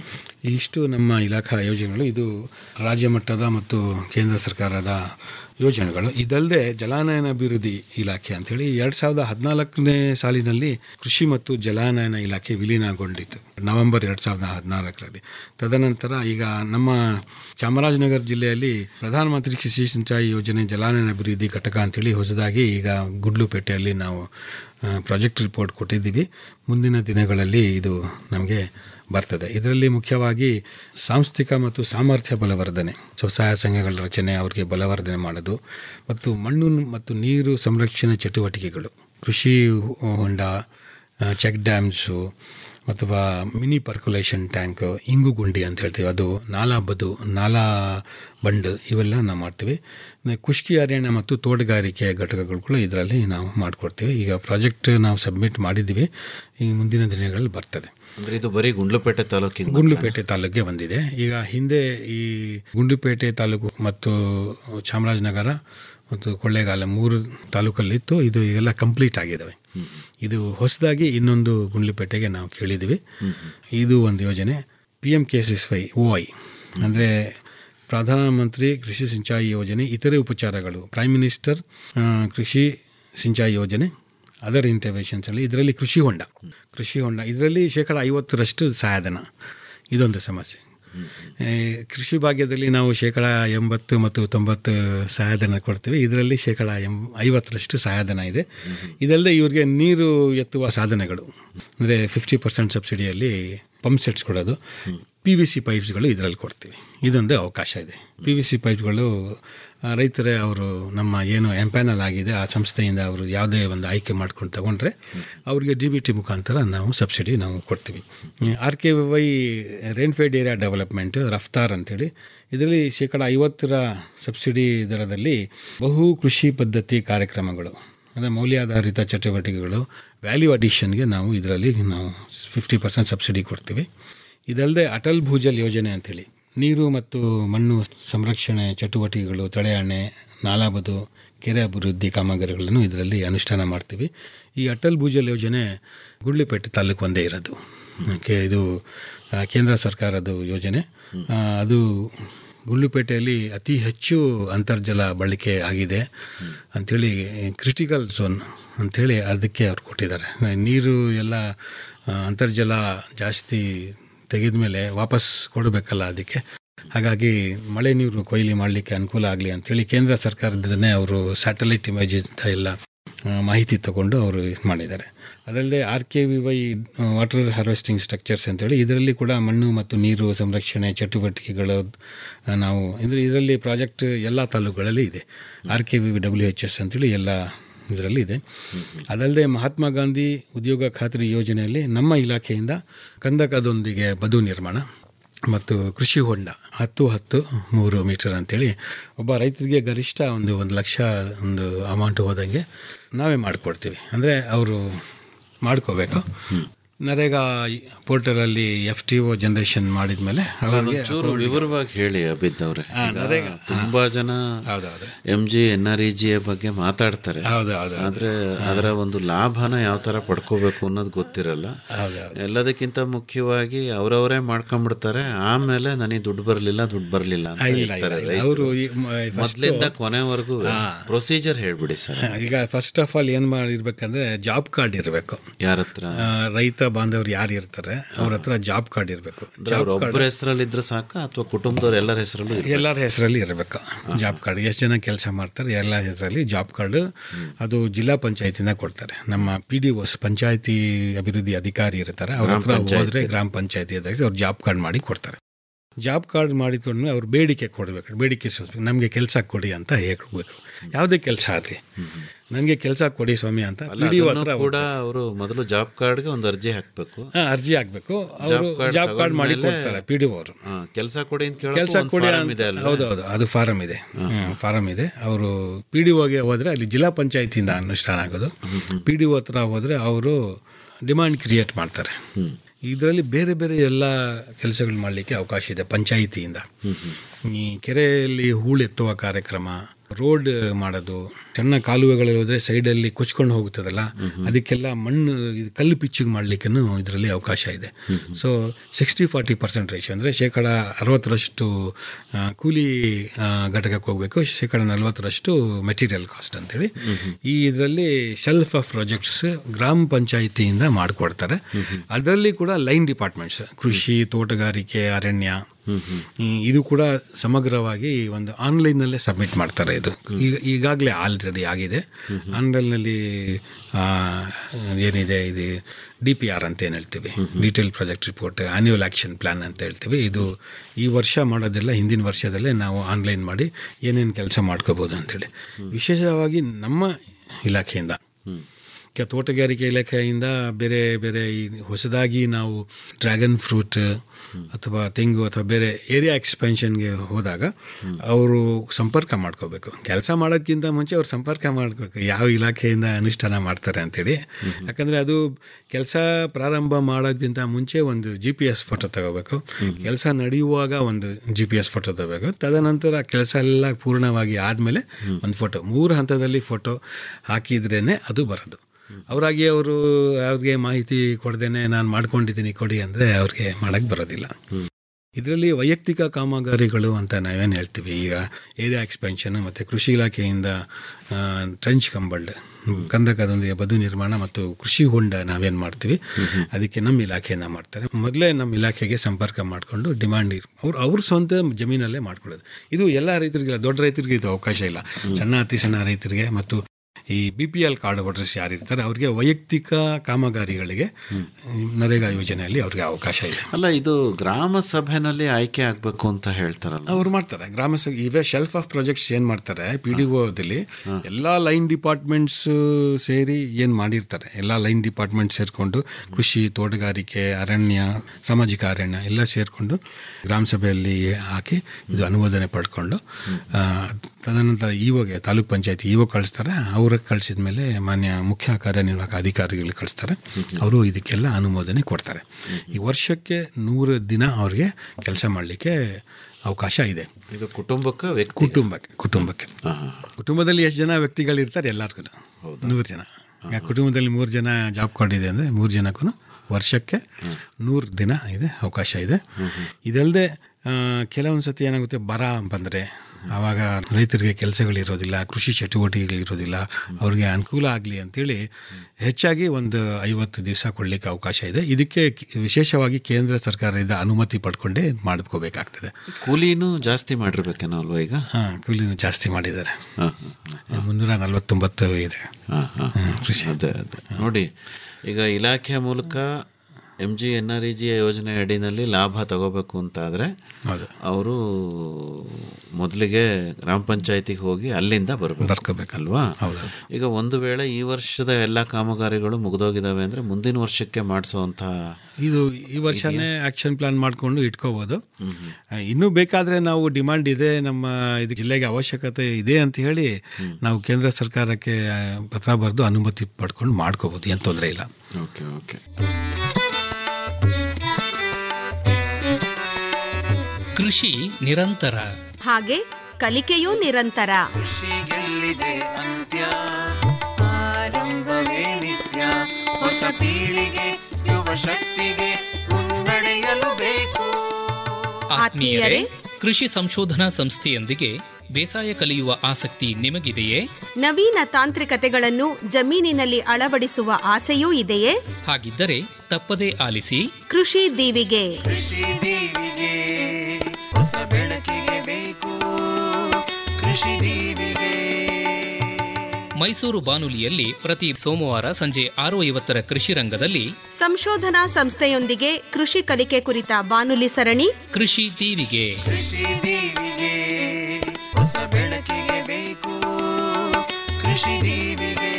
ಇಷ್ಟು ನಮ್ಮ ಇಲಾಖಾ ಯೋಜನೆಗಳು ಇದು ರಾಜ್ಯ ಮಟ್ಟದ ಮತ್ತು ಕೇಂದ್ರ ಸರ್ಕಾರದ ಯೋಜನೆಗಳು ಇದಲ್ಲದೆ ಜಲಾನಯನ ಅಭಿವೃದ್ಧಿ ಇಲಾಖೆ ಅಂಥೇಳಿ ಎರಡು ಸಾವಿರದ ಹದಿನಾಲ್ಕನೇ ಸಾಲಿನಲ್ಲಿ ಕೃಷಿ ಮತ್ತು ಜಲಾನಯನ ಇಲಾಖೆ ವಿಲೀನಗೊಂಡಿತು ನವೆಂಬರ್ ಎರಡು ಸಾವಿರದ ಹದಿನಾಲ್ಕರಲ್ಲಿ ತದನಂತರ ಈಗ ನಮ್ಮ ಚಾಮರಾಜನಗರ ಜಿಲ್ಲೆಯಲ್ಲಿ ಪ್ರಧಾನಮಂತ್ರಿ ಕೃಷಿ ಸಿಂಚಾಯಿ ಯೋಜನೆ ಜಲಾನಯನ ಅಭಿವೃದ್ಧಿ ಘಟಕ ಅಂತೇಳಿ ಹೊಸದಾಗಿ ಈಗ ಗುಡ್ಲುಪೇಟೆಯಲ್ಲಿ ನಾವು ಪ್ರಾಜೆಕ್ಟ್ ರಿಪೋರ್ಟ್ ಕೊಟ್ಟಿದ್ದೀವಿ ಮುಂದಿನ ದಿನಗಳಲ್ಲಿ ಇದು ನಮಗೆ ಬರ್ತದೆ ಇದರಲ್ಲಿ ಮುಖ್ಯವಾಗಿ ಸಾಂಸ್ಥಿಕ ಮತ್ತು ಸಾಮರ್ಥ್ಯ ಬಲವರ್ಧನೆ ಸ್ವಸಹಾಯ ಸಂಘಗಳ ರಚನೆ ಅವರಿಗೆ ಬಲವರ್ಧನೆ ಮಾಡೋದು ಮತ್ತು ಮಣ್ಣು ಮತ್ತು ನೀರು ಸಂರಕ್ಷಣೆ ಚಟುವಟಿಕೆಗಳು ಕೃಷಿ ಹೊಂಡ ಚೆಕ್ ಡ್ಯಾಮ್ಸು ಅಥವಾ ಮಿನಿ ಪರ್ಕುಲೇಷನ್ ಟ್ಯಾಂಕ್ ಇಂಗು ಗುಂಡಿ ಅಂತ ಹೇಳ್ತೀವಿ ಅದು ನಾಲಾ ಬದು ನಾಲಾ ಬಂಡ್ ಇವೆಲ್ಲ ನಾವು ಮಾಡ್ತೀವಿ ನ- ಖುಷ್ಕಿ ಅರಣ್ಯ ಮತ್ತು ತೋಟಗಾರಿಕೆ ಘಟಕಗಳು ಕೂಡ ಇದರಲ್ಲಿ ನಾವು ಮಾಡಿಕೊಡ್ತೀವಿ ಈಗ ಪ್ರಾಜೆಕ್ಟ್ ನಾವು ಸಬ್ಮಿಟ್ ಮಾಡಿದ್ದೀವಿ ಈ ಮುಂದಿನ ದಿನಗಳಲ್ಲಿ ಬರ್ತದೆ ಅಂದರೆ ಇದು ಬರೀ ಗುಂಡ್ಲುಪೇಟೆ ತಾಲೂಕಿಗೆ ಗುಂಡ್ಲುಪೇಟೆ ತಾಲೂಕಿಗೆ ಬಂದಿದೆ ಈಗ ಹಿಂದೆ ಈ ಗುಂಡ್ಲುಪೇಟೆ ತಾಲೂಕು ಮತ್ತು ಚಾಮರಾಜನಗರ ಮತ್ತು ಕೊಳ್ಳೇಗಾಲ ಮೂರು ತಾಲೂಕಲ್ಲಿತ್ತು ಇದು ಎಲ್ಲ ಕಂಪ್ಲೀಟ್ ಆಗಿದ್ದಾವೆ ಇದು ಹೊಸದಾಗಿ ಇನ್ನೊಂದು ಗುಂಡ್ಲುಪೇಟೆಗೆ ನಾವು ಕೇಳಿದ್ದೀವಿ ಇದು ಒಂದು ಯೋಜನೆ P M K S S Y O I ಅಂದರೆ ಪ್ರಧಾನಮಂತ್ರಿ ಕೃಷಿ ಸಿಂಚಾಯಿ ಯೋಜನೆ ಇತರೆ ಉಪಚಾರಗಳು ಪ್ರೈಮ್ ಮಿನಿಸ್ಟರ್ ಆ, ಕೃಷಿ ಸಿಂಚಾಯಿ ಯೋಜನೆ ಅದರ್ ಇಂಟರ್ವೆನ್ಷನ್ಸಲ್ಲಿ ಇದರಲ್ಲಿ ಕೃಷಿ ಹೊಂಡ ಕೃಷಿ ಹೊಂಡ ಇದರಲ್ಲಿ ಶೇಕಡ ಐವತ್ತರಷ್ಟು ಸಹಾಯಧನ ಇದೊಂದು ಸಮಸ್ಯೆ ಏ, ಕೃಷಿ ಭಾಗ್ಯದಲ್ಲಿ ನಾವು ಶೇಕಡ ಎಂಬತ್ತು ಮತ್ತು ತೊಂಬತ್ತು ಸಹಾಯಧನ ಕೊಡ್ತೀವಿ ಇದರಲ್ಲಿ ಶೇಕಡ ಎಂ ಐವತ್ತರಷ್ಟು ಸಹಾಯಧನ ಇದೆ ಇದಲ್ಲದೆ ಇವ್ರಿಗೆ ನೀರು ಎತ್ತುವ ಸಾಧನಗಳು ಅಂದರೆ ಫಿಫ್ಟಿ ಪರ್ಸೆಂಟ್ ಸಬ್ಸಿಡಿಯಲ್ಲಿ ಪಂಪ್ ಸೆಟ್ಸ್ ಕೊಡೋದು ಪಿ ವಿ ಸಿ ಪೈಪ್ಸ್ಗಳು ಇದರಲ್ಲಿ ಕೊಡ್ತೀವಿ ಇದೊಂದು ಅವಕಾಶ ಇದೆ ಪಿ ವಿ ಸಿ ಪೈಪ್ಗಳು ಆ, ರೈತರೇ ಅವರು ನಮ್ಮ ಏನು ಎಂಪ್ಯಾನಲ್ ಆಗಿದೆ ಆ ಸಂಸ್ಥೆಯಿಂದ ಅವರು ಯಾವುದೇ ಒಂದು ಆಯ್ಕೆ ಮಾಡ್ಕೊಂಡು ತಗೊಂಡ್ರೆ ಅವರಿಗೆ ಡಿ ಬಿ ಟಿ ಮುಖಾಂತರ ನಾವು ಸಬ್ಸಿಡಿ ನಾವು ಕೊಡ್ತೀವಿ R K Y rainfed area development Raftaar ಅಂತೇಳಿ ಇದರಲ್ಲಿ ಶೇಕಡ ಐವತ್ತರ ಸಬ್ಸಿಡಿ ದರದಲ್ಲಿ ಬಹು ಕೃಷಿ ಪದ್ಧತಿ ಕಾರ್ಯಕ್ರಮಗಳು ಅಂದರೆ ಮೌಲ್ಯಾಧಾರಿತ ಚಟುವಟಿಕೆಗಳು ವ್ಯಾಲ್ಯೂ ಅಡಿಷನ್ಗೆ ನಾವು ಇದರಲ್ಲಿ ನಾವು ಫಿಫ್ಟಿ ಪರ್ಸೆಂಟ್ ಸಬ್ಸಿಡಿ ಕೊಡ್ತೀವಿ ಇದಲ್ಲದೆ ಅಟಲ್ ಭೂಜಲ್ ಯೋಜನೆ ಅಂಥೇಳಿ ನೀರು ಮತ್ತು ಮಣ್ಣು ಸಂರಕ್ಷಣೆ ಚಟುವಟಿಕೆಗಳು ತಡೆಯಾಣೆ ನಾಲಾಬದು ಕೆರೆ ಅಭಿವೃದ್ಧಿ ಕಾಮಗಾರಿಗಳನ್ನು ಇದರಲ್ಲಿ ಅನುಷ್ಠಾನ ಮಾಡ್ತೀವಿ ಈ ಅಟಲ್ ಭೂಜಲ್ ಯೋಜನೆ ಗುಳ್ಳಿಪೇಟೆ ತಾಲೂಕು ಒಂದೇ ಇರೋದು ಕೆ ಇದು ಆ, ಕೇಂದ್ರ ಸರ್ಕಾರದ ಯೋಜನೆ ಆ, ಅದು ಗುಳ್ಳುಪೇಟೆಯಲ್ಲಿ ಅತಿ ಹೆಚ್ಚು ಅಂತರ್ಜಲ ಬಳಕೆ ಆಗಿದೆ ಅಂಥೇಳಿ ಕ್ರಿಟಿಕಲ್ ಝೋನ್ ಅಂಥೇಳಿ ಅದಕ್ಕೆ ಅವ್ರು ಕೊಟ್ಟಿದ್ದಾರೆ ನೀರು ಎಲ್ಲ ಆ, ಅಂತರ್ಜಲ ಜಾಸ್ತಿ ತೆಗೆದ ಮೇಲೆ ವಾಪಸ್ ಕೊಡಬೇಕಲ್ಲ ಅದಕ್ಕೆ ಹಾಗಾಗಿ ಮಳೆ ನೀರು ಕೊಯ್ಲಿ ಮಾಡಲಿಕ್ಕೆ ಅನುಕೂಲ ಆಗಲಿ ಅಂಥೇಳಿ ಕೇಂದ್ರ ಸರ್ಕಾರದನ್ನೇ ಅವರು ಸ್ಯಾಟಲೈಟ್ ಇಮೇಜಸ್ ಎಲ್ಲ ಆ, ಮಾಹಿತಿ ತಗೊಂಡು ಅವರು ಇದು ಮಾಡಿದ್ದಾರೆ ಅದಲ್ಲದೆ R K V Y water harvesting structures ಅಂತೇಳಿ ಇದರಲ್ಲಿ ಕೂಡ ಮಣ್ಣು ಮತ್ತು ನೀರು ಸಂರಕ್ಷಣೆ ಚಟುವಟಿಕೆಗಳು ಆ, ನಾವು ಅಂದರೆ ಇದರಲ್ಲಿ ಪ್ರಾಜೆಕ್ಟ್ ಎಲ್ಲ ತಾಲೂಕುಗಳಲ್ಲಿ ಇದೆ R K V W H S ಅಂತೇಳಿ ಎಲ್ಲ ಇದರಲ್ಲಿ ಇದೆ ಅದಲ್ಲದೆ ಮಹಾತ್ಮ ಗಾಂಧಿ ಉದ್ಯೋಗ ಖಾತ್ರಿ ಯೋಜನೆಯಲ್ಲಿ ನಮ್ಮ ಇಲಾಖೆಯಿಂದ ಕಂದಕದೊಂದಿಗೆ ಬದು ನಿರ್ಮಾಣ ಮತ್ತು ಕೃಷಿ ಹೊಂಡ ಹತ್ತು ಹತ್ತು ಮೂರು ಮೀಟರ್ ಅಂತೇಳಿ ಒಬ್ಬ ರೈತರಿಗೆ ಗರಿಷ್ಠ ಒಂದು ಒಂದು ಲಕ್ಷ ಒಂದು ಅಮೌಂಟ್ ಹೋದಂಗೆ ನಾವೇ ಮಾಡಿಕೊಡ್ತೀವಿ ಅಂದರೆ ಅವರು ಮಾಡ್ಕೋಬೇಕು ನರೇಗಾ ಪೋರ್ಟಲಲ್ಲಿ ಎಫ್ ಟಿ ಒ ಜನರೇಷನ್ ಮಾಡಿದ್ಮೇಲೆ ಅವರಿಗೆ ಚೂರು ವಿವರವಾಗಿ ಹೇಳಿ ಅಭಿದ್ ಅವ್ರೆ ಹಾ, ಈಗ ನರೇಗಾ. ತುಂಬಾ ಜನ ಹೌದೌದು. M G N R E G ಬಗ್ಗೆ ಮಾತಾಡ್ತಾರೆ ಹೌದು, ಹೌದು, ಹೌದು. ಆದ್ರೆ ಅದರ ಒಂದು ಲಾಭನ ಯಾವ ತರ ಪಡ್ಕೋಬೇಕು ಅನ್ನೋದು ಗೊತ್ತಿರಲ್ಲ ಎಲ್ಲದಕ್ಕಿಂತ ಮುಖ್ಯವಾಗಿ ಅವರವರೇ ಮಾಡ್ಕೊಂಡ್ಬಿಡ್ತಾರೆ ಆಮೇಲೆ ನನಗೆ ದುಡ್ಡು ಬರಲಿಲ್ಲ ದುಡ್ಡು ಬರಲಿಲ್ಲ ಅಂತ ಇಲ್ಲ, ಹೇಳ್ತಾರೆ ಇಲ್ಲ, ರೈತರು. ಅವರು ಈ ಮ- first- ಮೊದ್ಲಿಂದ ಕೊನೆವರೆಗೂ ಪ್ರೊಸೀಜರ್ ಹೇಳ್ಬಿಡಿ ಸರ್ ಈಗ ಫಸ್ಟ್ ಆಫ್ ಆಲ್ ಏನು ಮಾಡಿರ್ಬೇಕಂದ್ರೆ ಜಾಬ್ ಕಾರ್ಡ್ ಇರಬೇಕು ಯಾರ ಹತ್ರ ರೈತ ಬಾಂಧವರು ಯಾರು ಇರ್ತಾರೆ ಅವ್ರ ಹತ್ರ ಜಾಬ್ ಕಾರ್ಡ್ ಇರಬೇಕು ಅಂದ್ರೆ ಅವ್ರ ಒಬ್ಬರ ಹೆಸರಲ್ಲಿ ಇದ್ರೆ ಸಾಕ ಅಥವಾ ಕುಟುಂಬದವ್ರ ಎಲ್ಲರ ಹೆಸರಲ್ಲೂ ಎಲ್ಲರ ಹೆಸರಲ್ಲಿ ಇರಬೇಕು ಜಾಬ್ ಕಾರ್ಡ್ ಎಷ್ಟು ಜನ ಕೆಲಸ ಮಾಡ್ತಾರೆ ಎಲ್ಲ ಹೆಸರಲ್ಲಿ ಜಾಬ್ ಕಾರ್ಡ್ ಅದು ಜಿಲ್ಲಾ ಪಂಚಾಯತಿನ ಕೊಡ್ತಾರೆ ನಮ್ಮ ಪಿ ಡಿ ಒಸ್ ಪಂಚಾಯತಿ ಅಭಿವೃದ್ಧಿ ಅಧಿಕಾರಿ ಇರ್ತಾರೆ ಅವ್ರ ಗ್ರಾಮ ಹತ್ರ ಪಂಚಾಯತಿ. ಹೋದ್ರೆ ಗ್ರಾಮ ಪಂಚಾಯತಿ ಅವ್ರು ಜಾಬ್ ಕಾರ್ಡ್ ಮಾಡಿ ಕೊಡ್ತಾರೆ ಜಾಬ್ ಕಾರ್ಡ್ ಮಾಡಿಕೊಂಡ್ಮೇಲೆ ಅವ್ರು ಬೇಡಿಕೆ ಕೊಡಬೇಕು ಬೇಡಿಕೆ ಸಲ್ಲಿಸ್ಬೇಕು ನಮಗೆ ಕೆಲಸ ಕೊಡಿ ಅಂತ ಹೇಳ್ಬೇಕು ಯಾವುದೇ ಕೆಲಸ ಆಗಲಿ ನನಗೆ ಕೆಲಸ ಕೊಡಿ ಸ್ವಾಮಿ ಅಂತ ಅಲ್ಲ, ಪಿ ಡಿ ಒ ಅದನ್ನು ಹತ್ರ ಕೂಡ ಅವರು ಮೊದಲು ಜಾಬ್ ಕಾರ್ಡ್ಗೆ ಒಂದು ಅರ್ಜಿ ಹಾಕ್ಬೇಕು ಹಾ, ಅರ್ಜಿ ಹಾಕ್ಬೇಕು ಅವರು ಜಾಬ್ ಕಾರ್ಡ್ ಮಾಡಿ ಕೊಡ್ತಾರೆ ಪಿ ಡಿ ಅವರು ಕೆಲಸ ಕೊಡಿ ಅಂತ ಕೆಲಸ ಕೇಳೋಕೆ ಕೊಡಿ ಫಾರಂ ಅಂತ- ಇದೆ ಅಲ್ವಾ ಹೌದೌದು ಅದು ಫಾರಂ ಇದೆ ಫಾರಂ ಇದೆ ಅವರು ಪಿ ಡಿ ಒಗೆ ಹೋದ್ರೆ ಅಲ್ಲಿ ಜಿಲ್ಲಾ ಪಂಚಾಯತಿಯಿಂದ ಅನುಷ್ಠಾನ ಆಗೋದು ಪಿ ಡಿ ಒ ಹತ್ರ ಹೋದ್ರೆ ಅವರು ಡಿಮಾಂಡ್ ಕ್ರಿಯೇಟ್ ಮಾಡ್ತಾರೆ ಇದರಲ್ಲಿ ಬೇರೆ ಬೇರೆ ಎಲ್ಲ ಕೆಲಸಗಳು ಮಾಡಲಿಕ್ಕೆ ಅವಕಾಶ ಇದೆ ಪಂಚಾಯಿತಿಯಿಂದ ಈ ಕೆರೆಯಲ್ಲಿ ಹೂಳೆತ್ತುವ ಕಾರ್ಯಕ್ರಮ ರೋಡ್ ಮಾಡೋದು ಸಣ್ಣ ಕಾಲುವೆಗಳಲ್ಲಿ ಹೋದ್ರೆ ಸೈಡಲ್ಲಿ ಕೊಚ್ಕೊಂಡು ಹೋಗುತ್ತದಲ್ಲ ಅದಕ್ಕೆಲ್ಲ ಮಣ್ಣು ಇದು ಕಲ್ಲು ಪಿಚ್ಚಿಗೆ ಮಾಡಲಿಕ್ಕೂ ಇದರಲ್ಲಿ ಅವಕಾಶ ಇದೆ so sixty forty percent ratio ಅಂದರೆ ಶೇಕಡ ಅರವತ್ತರಷ್ಟು ಆ, ಕೂಲಿ ಆ, ಘಟಕಕ್ಕೆ ಹೋಗಬೇಕು ಶೇಕಡ ನಲವತ್ತರಷ್ಟು ಮೆಟೀರಿಯಲ್ ಕಾಸ್ಟ್ ಅಂತೇಳಿ ಈ ಇದರಲ್ಲಿ ಶೆಲ್ಫ್ ಆಫ್ ಪ್ರಾಜೆಕ್ಟ್ಸ್ ಗ್ರಾಮ ಪಂಚಾಯಿತಿಯಿಂದ ಮಾಡಿಕೊಡ್ತಾರೆ ಅದರಲ್ಲಿ ಕೂಡ ಲೈನ್ ಡಿಪಾರ್ಟ್ಮೆಂಟ್ಸ್ ಕೃಷಿ ತೋಟಗಾರಿಕೆ ಅರಣ್ಯ ಈ ಇದು ಕೂಡ ಸಮಗ್ರವಾಗಿ ಒಂದು ಆನ್ಲೈನ್ನಲ್ಲೇ ಸಬ್ಮಿಟ್ ಮಾಡ್ತಾರೆ ಇದು ಈಗ ಈಗಾಗಲೇ ಆಲ್ರೆಡಿ ಆಗಿದೆ ಆನ್ಲೈನ್ನಲ್ಲಿ ಆ, ಏನಿದೆ ಇದು ಡಿ ಪಿ ಆರ್ ಅಂತ ಏನು ಹೇಳ್ತೀವಿ detail project report annual action plan ಅಂತ ಹೇಳ್ತೀವಿ ಇದು ಈ ವರ್ಷ ಮಾಡೋದೆಲ್ಲ ಹಿಂದಿನ ವರ್ಷದಲ್ಲೇ ನಾವು ಆನ್ಲೈನ್ ಮಾಡಿ ಏನೇನು ಕೆಲಸ ಮಾಡ್ಕೋಬೋದು ಅಂತೇಳಿ ವಿಶೇಷವಾಗಿ ನಮ್ಮ ಇಲಾಖೆಯಿಂದ ಈಗ ತೋಟಗಾರಿಕೆ ಇಲಾಖೆಯಿಂದ ಬೇರೆ ಬೇರೆ ಈ ಹೊಸದಾಗಿ ನಾವು ಡ್ರ್ಯಾಗನ್ ಫ್ರೂಟ್ ಅಥವಾ ತೆಂಗು ಅಥವಾ ಬೇರೆ ಏರಿಯಾ ಎಕ್ಸ್ಪೆನ್ಷನ್ಗೆ ಹೋದಾಗ ಅವರು ಸಂಪರ್ಕ ಮಾಡ್ಕೋಬೇಕು ಕೆಲಸ ಮಾಡೋದಕ್ಕಿಂತ ಮುಂಚೆ ಅವ್ರು ಸಂಪರ್ಕ ಮಾಡ್ಕೋಬೇಕು ಯಾವ ಇಲಾಖೆಯಿಂದ ಅನುಷ್ಠಾನ ಮಾಡ್ತಾರೆ ಅಂತೇಳಿ ಯಾಕಂದರೆ ಅದು ಕೆಲಸ ಪ್ರಾರಂಭ ಮಾಡೋದಕ್ಕಿಂತ ಮುಂಚೆ ಒಂದು ಜಿ ಪಿ ಎಸ್ ಫೋಟೋ ತಗೋಬೇಕು ಕೆಲಸ ನಡೆಯುವಾಗ ಒಂದು ಜಿ ಪಿ ಎಸ್ ಫೋಟೋ ತಗೋಬೇಕು ತದನಂತರ ಕೆಲಸ ಎಲ್ಲ ಪೂರ್ಣವಾಗಿ ಆದಮೇಲೆ ಒಂದು ಫೋಟೋ ಮೂರು ಹಂತದಲ್ಲಿ ಫೋಟೋ ಹಾಕಿದ್ರೇ ಅದು ಬರೋದು ಅವರಾಗಿ ಅವರು ಅವ್ರಿಗೆ ಮಾಹಿತಿ ಕೊಡ್ದೇನೆ ನಾನು ಮಾಡ್ಕೊಂಡಿದ್ದೀನಿ ಕೊಡಿ ಅಂದರೆ ಅವ್ರಿಗೆ ಮಾಡೋಕ್ಕೆ ಬರೋದಿಲ್ಲ ಇದರಲ್ಲಿ ವೈಯಕ್ತಿಕ ಕಾಮಗಾರಿಗಳು ಅಂತ ನಾವೇನು ಹೇಳ್ತೀವಿ ಈಗ ಏರಿಯಾ ಎಕ್ಸ್ಪೆನ್ಷನ್ ಮತ್ತು ಕೃಷಿ ಇಲಾಖೆಯಿಂದ ಟ್ರೆಂಚ್ ಕಂಬಲ್ಡ್ ಕಂದಕದೊಂದಿಗೆ ಬದು ನಿರ್ಮಾಣ ಮತ್ತು ಕೃಷಿ ಹೊಂಡ ನಾವೇನು ಮಾಡ್ತೀವಿ ಅದಕ್ಕೆ ನಮ್ಮ ಇಲಾಖೆಯಿಂದ ಮಾಡ್ತಾರೆ ಮೊದಲೇ ನಮ್ಮ ಇಲಾಖೆಗೆ ಸಂಪರ್ಕ ಮಾಡಿಕೊಂಡು ಡಿಮಾಂಡ್ ಇರ್ ಅವ್ರು ಅವ್ರ ಸ್ವಂತ ಜಮೀನಲ್ಲೇ ಮಾಡ್ಕೊಳ್ಳೋದು ಇದು ಎಲ್ಲ ರೈತರಿಗಿಲ್ಲ ದೊಡ್ಡ ರೈತರಿಗೆ ಇದು ಅವಕಾಶ ಇಲ್ಲ ಸಣ್ಣ ಅತಿ ಸಣ್ಣ ರೈತರಿಗೆ ಮತ್ತು ಈ B P L card holders ಯಾರಿರ್ತಾರೆ ಅವ್ರಿಗೆ ವೈಯಕ್ತಿಕ ಕಾಮಗಾರಿಗಳಿಗೆ ನರೇಗಾ ಯೋಜನೆಯಲ್ಲಿ ಅವ್ರಿಗೆ ಅವಕಾಶ ಇದೆ ಅಲ್ಲ ಇದು ಗ್ರಾಮ ಸಭೆನಲ್ಲಿ ಆಯ್ಕೆ ಆಗ್ಬೇಕು ಅಂತ ಹೇಳ್ತಾರಲ್ಲ ಅವ್ರು ಮಾಡ್ತಾರೆ ಗ್ರಾಮ ಸ- ಇವೇ ಶೆಲ್ಫ್ ಆಫ್ ಪ್ರಾಜೆಕ್ಟ್ಸ್ ಏನು ಮಾಡ್ತಾರೆ ಪಿ ಡಿ ಒದಲ್ಲಿ ಎಲ್ಲ ಲೈನ್ ಡಿಪಾರ್ಟ್ಮೆಂಟ್ಸ್ ಸೇರಿ ಏನು ಮಾಡಿರ್ತಾರೆ ಎಲ್ಲ ಲೈನ್ ಡಿಪಾರ್ಟ್ಮೆಂಟ್ ಸೇರಿಕೊಂಡು ಕೃಷಿ ತೋಟಗಾರಿಕೆ ಅರಣ್ಯ ಸಾಮಾಜಿಕ ಅರಣ್ಯ ಎಲ್ಲ ಸೇರಿಕೊಂಡು ಗ್ರಾಮ ಸಭೆಯಲ್ಲಿ ಹಾಕಿ ಇದು ಅನುಮೋದನೆ ಪಡ್ಕೊಂಡು ಆ, ತದನಂತರ ಇವಾಗೆ ತಾಲೂಕ್ ಪಂಚಾಯತಿ ಇವಾಗ ಕಳಿಸ್ತಾರೆ ಅವ್ರಿಗೆ ಕಳಿಸಿದ ಮೇಲೆ ಮಾನ್ಯ ಮುಖ್ಯ ಕಾರ್ಯನಿರ್ವಾಹಕ ಅಧಿಕಾರಿಗಳಿಗೆ ಕಳಿಸ್ತಾರೆ ಅವರು ಇದಕ್ಕೆಲ್ಲ ಅನುಮೋದನೆ ಕೊಡ್ತಾರೆ ಈ ವರ್ಷಕ್ಕೆ ನೂರು ದಿನ ಅವ್ರಿಗೆ ಕೆಲಸ ಮಾಡಲಿಕ್ಕೆ ಅವಕಾಶ ಇದೆ ಇದು ಕುಟುಂಬಕ್ಕೆ ವ್ಯಕ್ತಿ ಕುಟುಂಬಕ್ಕೆ ಕುಟುಂಬಕ್ಕೆ ಕುಟುಂಬದಲ್ಲಿ ಎಷ್ಟು ಜನ ವ್ಯಕ್ತಿಗಳಿರ್ತಾರೆ ಎಲ್ಲರಿಗೂ ನೂರು ಜನ ಈಗ ಕುಟುಂಬದಲ್ಲಿ ಮೂರು ಜನ ಜಾಬ್ ಕಾರ್ಡ್ ಇದೆ ಅಂದರೆ ಮೂರು ಜನಕ್ಕೂ ವರ್ಷಕ್ಕೆ ನೂರು ದಿನ ಇದೆ ಅವಕಾಶ ಇದೆ ಇದಲ್ಲದೆ ಕೆಲವೊಂದು ಸತಿ ಏನಾಗುತ್ತೆ ಬರ ಬಂದರೆ ಆವಾಗ ರೈತರಿಗೆ ಕೆಲಸಗಳಿರೋದಿಲ್ಲ ಕೃಷಿ ಚಟುವಟಿಕೆಗಳಿರೋದಿಲ್ಲ ಅವ್ರಿಗೆ ಅನುಕೂಲ ಆಗಲಿ ಅಂತೇಳಿ ಹೆಚ್ಚಾಗಿ ಒಂದು ಐವತ್ತು ದಿವಸ ಕೊಡಲಿಕ್ಕೆ ಅವಕಾಶ ಇದೆ ಇದಕ್ಕೆ ಕಿ- ವಿಶೇಷವಾಗಿ ಕೇಂದ್ರ ಸರ್ಕಾರದಿಂದ ಅನುಮತಿ ಪಡ್ಕೊಂಡೇ ಮಾಡ್ಕೋಬೇಕಾಗ್ತದೆ ಕೂಲಿನೂ ಜಾಸ್ತಿ ಮಾಡಿರ್ಬೇಕೇನೋ ಅಲ್ವಾ ಈಗ ಹಾಂ ಕೂಲಿನೂ ಜಾಸ್ತಿ ಮಾಡಿದ್ದಾರೆ ಮುನ್ನೂರ ನಲವತ್ತೊಂಬತ್ತು ಇದೆ ಕೃಷಿ ಅದೇ ಅದೇ ನೋಡಿ ಈಗ ಇಲಾಖೆಯ ಮೂಲಕ M G N R E G ಯೋಜನೆ ಅಡಿನಲ್ಲಿ ಲಾಭ ತಗೋಬೇಕು ಅಂತಾದರೆ ಅವರು ಮೊದಲಿಗೆ ಗ್ರಾಮ ಪಂಚಾಯತಿಗೆ ಹೋಗಿ ಅಲ್ಲಿಂದ ಬರಬೇಕು ಬರ್ಕೋಬೇಕಲ್ವಾ ಈಗ ಒಂದು ವೇಳೆ ಈ ವರ್ಷದ ಎಲ್ಲ ಕಾಮಗಾರಿಗಳು ಮುಗಿದೋಗಿದ್ದಾವೆ ಅಂದರೆ ಮುಂದಿನ ವರ್ಷಕ್ಕೆ ಮಾಡಿಸುವಂಥ ಇದು ಈ ವರ್ಷನೇ ಆಕ್ಷನ್ ಪ್ಲಾನ್ ಮಾಡಿಕೊಂಡು ಇಟ್ಕೋಬೋದು ಆ, ಇನ್ನೂ ಬೇಕಾದರೆ ನಾವು ಡಿಮಾಂಡ್ ಇದೆ ನಮ್ಮ ಇದು ಜಿಲ್ಲೆಗೆ ಅವಶ್ಯಕತೆ ಇದೆ ಅಂತ ಹೇಳಿ ನಾವು ಕೇಂದ್ರ ಸರ್ಕಾರಕ್ಕೆ ಆ, ಪತ್ರ ಬರೆದು ಅನುಮತಿ ಪಡ್ಕೊಂಡು ಮಾಡ್ಕೋಬೋದು ಏನು ತೊಂದರೆ ಇಲ್ಲ ಓಕೆ ಓಕೆ ಕೃಷಿ ನಿರಂತರ ಹಾಗೆ ಕಲಿಕೆಯೂ ನಿರಂತರ ಕೃಷಿಗೆಲ್ಲಿದೆ ಅಂತ್ಯ ಆರಂಭವೇ ನಿತ್ಯ ಹೊಸ ಪೀಳಿಗೆ ಯುವ ಶಕ್ತಿಗೆ ಮುನ್ನಡೆಯಲು ಬೇಕು ಆತ್ಮೀಯರೇ ಕೃಷಿ ಸಂಶೋಧನಾ ಸಂಸ್ಥೆಯೊಂದಿಗೆ ಬೇಸಾಯ ಕಲಿಯುವ ಆಸಕ್ತಿ ನಿಮಗಿದೆಯೇ ನವೀನ ತಾಂತ್ರಿಕತೆಗಳನ್ನು ಜಮೀನಿನಲ್ಲಿ ಅಳವಡಿಸುವ ಆಸೆಯೂ ಇದೆಯೇ ಹಾಗಿದ್ದರೆ ತಪ್ಪದೇ ಆಲಿಸಿ ಕೃಷಿ ದೀವಿಗೆ ಕೃಷಿ ದೀವಿಗೆ ಹೊಸ ಬೆಳಕಿಗೆ ಬೇಕು ಕೃಷಿ ದೀವಿಗೆ ಮೈಸೂರು ಬಾನುಲಿಯಲ್ಲಿ ಪ್ರತಿ ಸೋಮವಾರ ಸಂಜೆ ಆರು ಐವತ್ತರ ಕೃಷಿ ರಂಗದಲ್ಲಿ ಸಂಶೋಧನಾ ಸಂಸ್ಥೆಯೊಂದಿಗೆ ಕೃಷಿ ಕಲಿಕೆ ಕುರಿತ ಬಾನುಲಿ ಸರಣಿ ಕೃಷಿ ದೀವಿಗೆ ಕೃಷಿ ದೀವಿಗೆ ಹೊಸ ಬೆಳಕಿಗೆ ಬೇಕು ಕೃಷಿ ದೀವಿಗೆ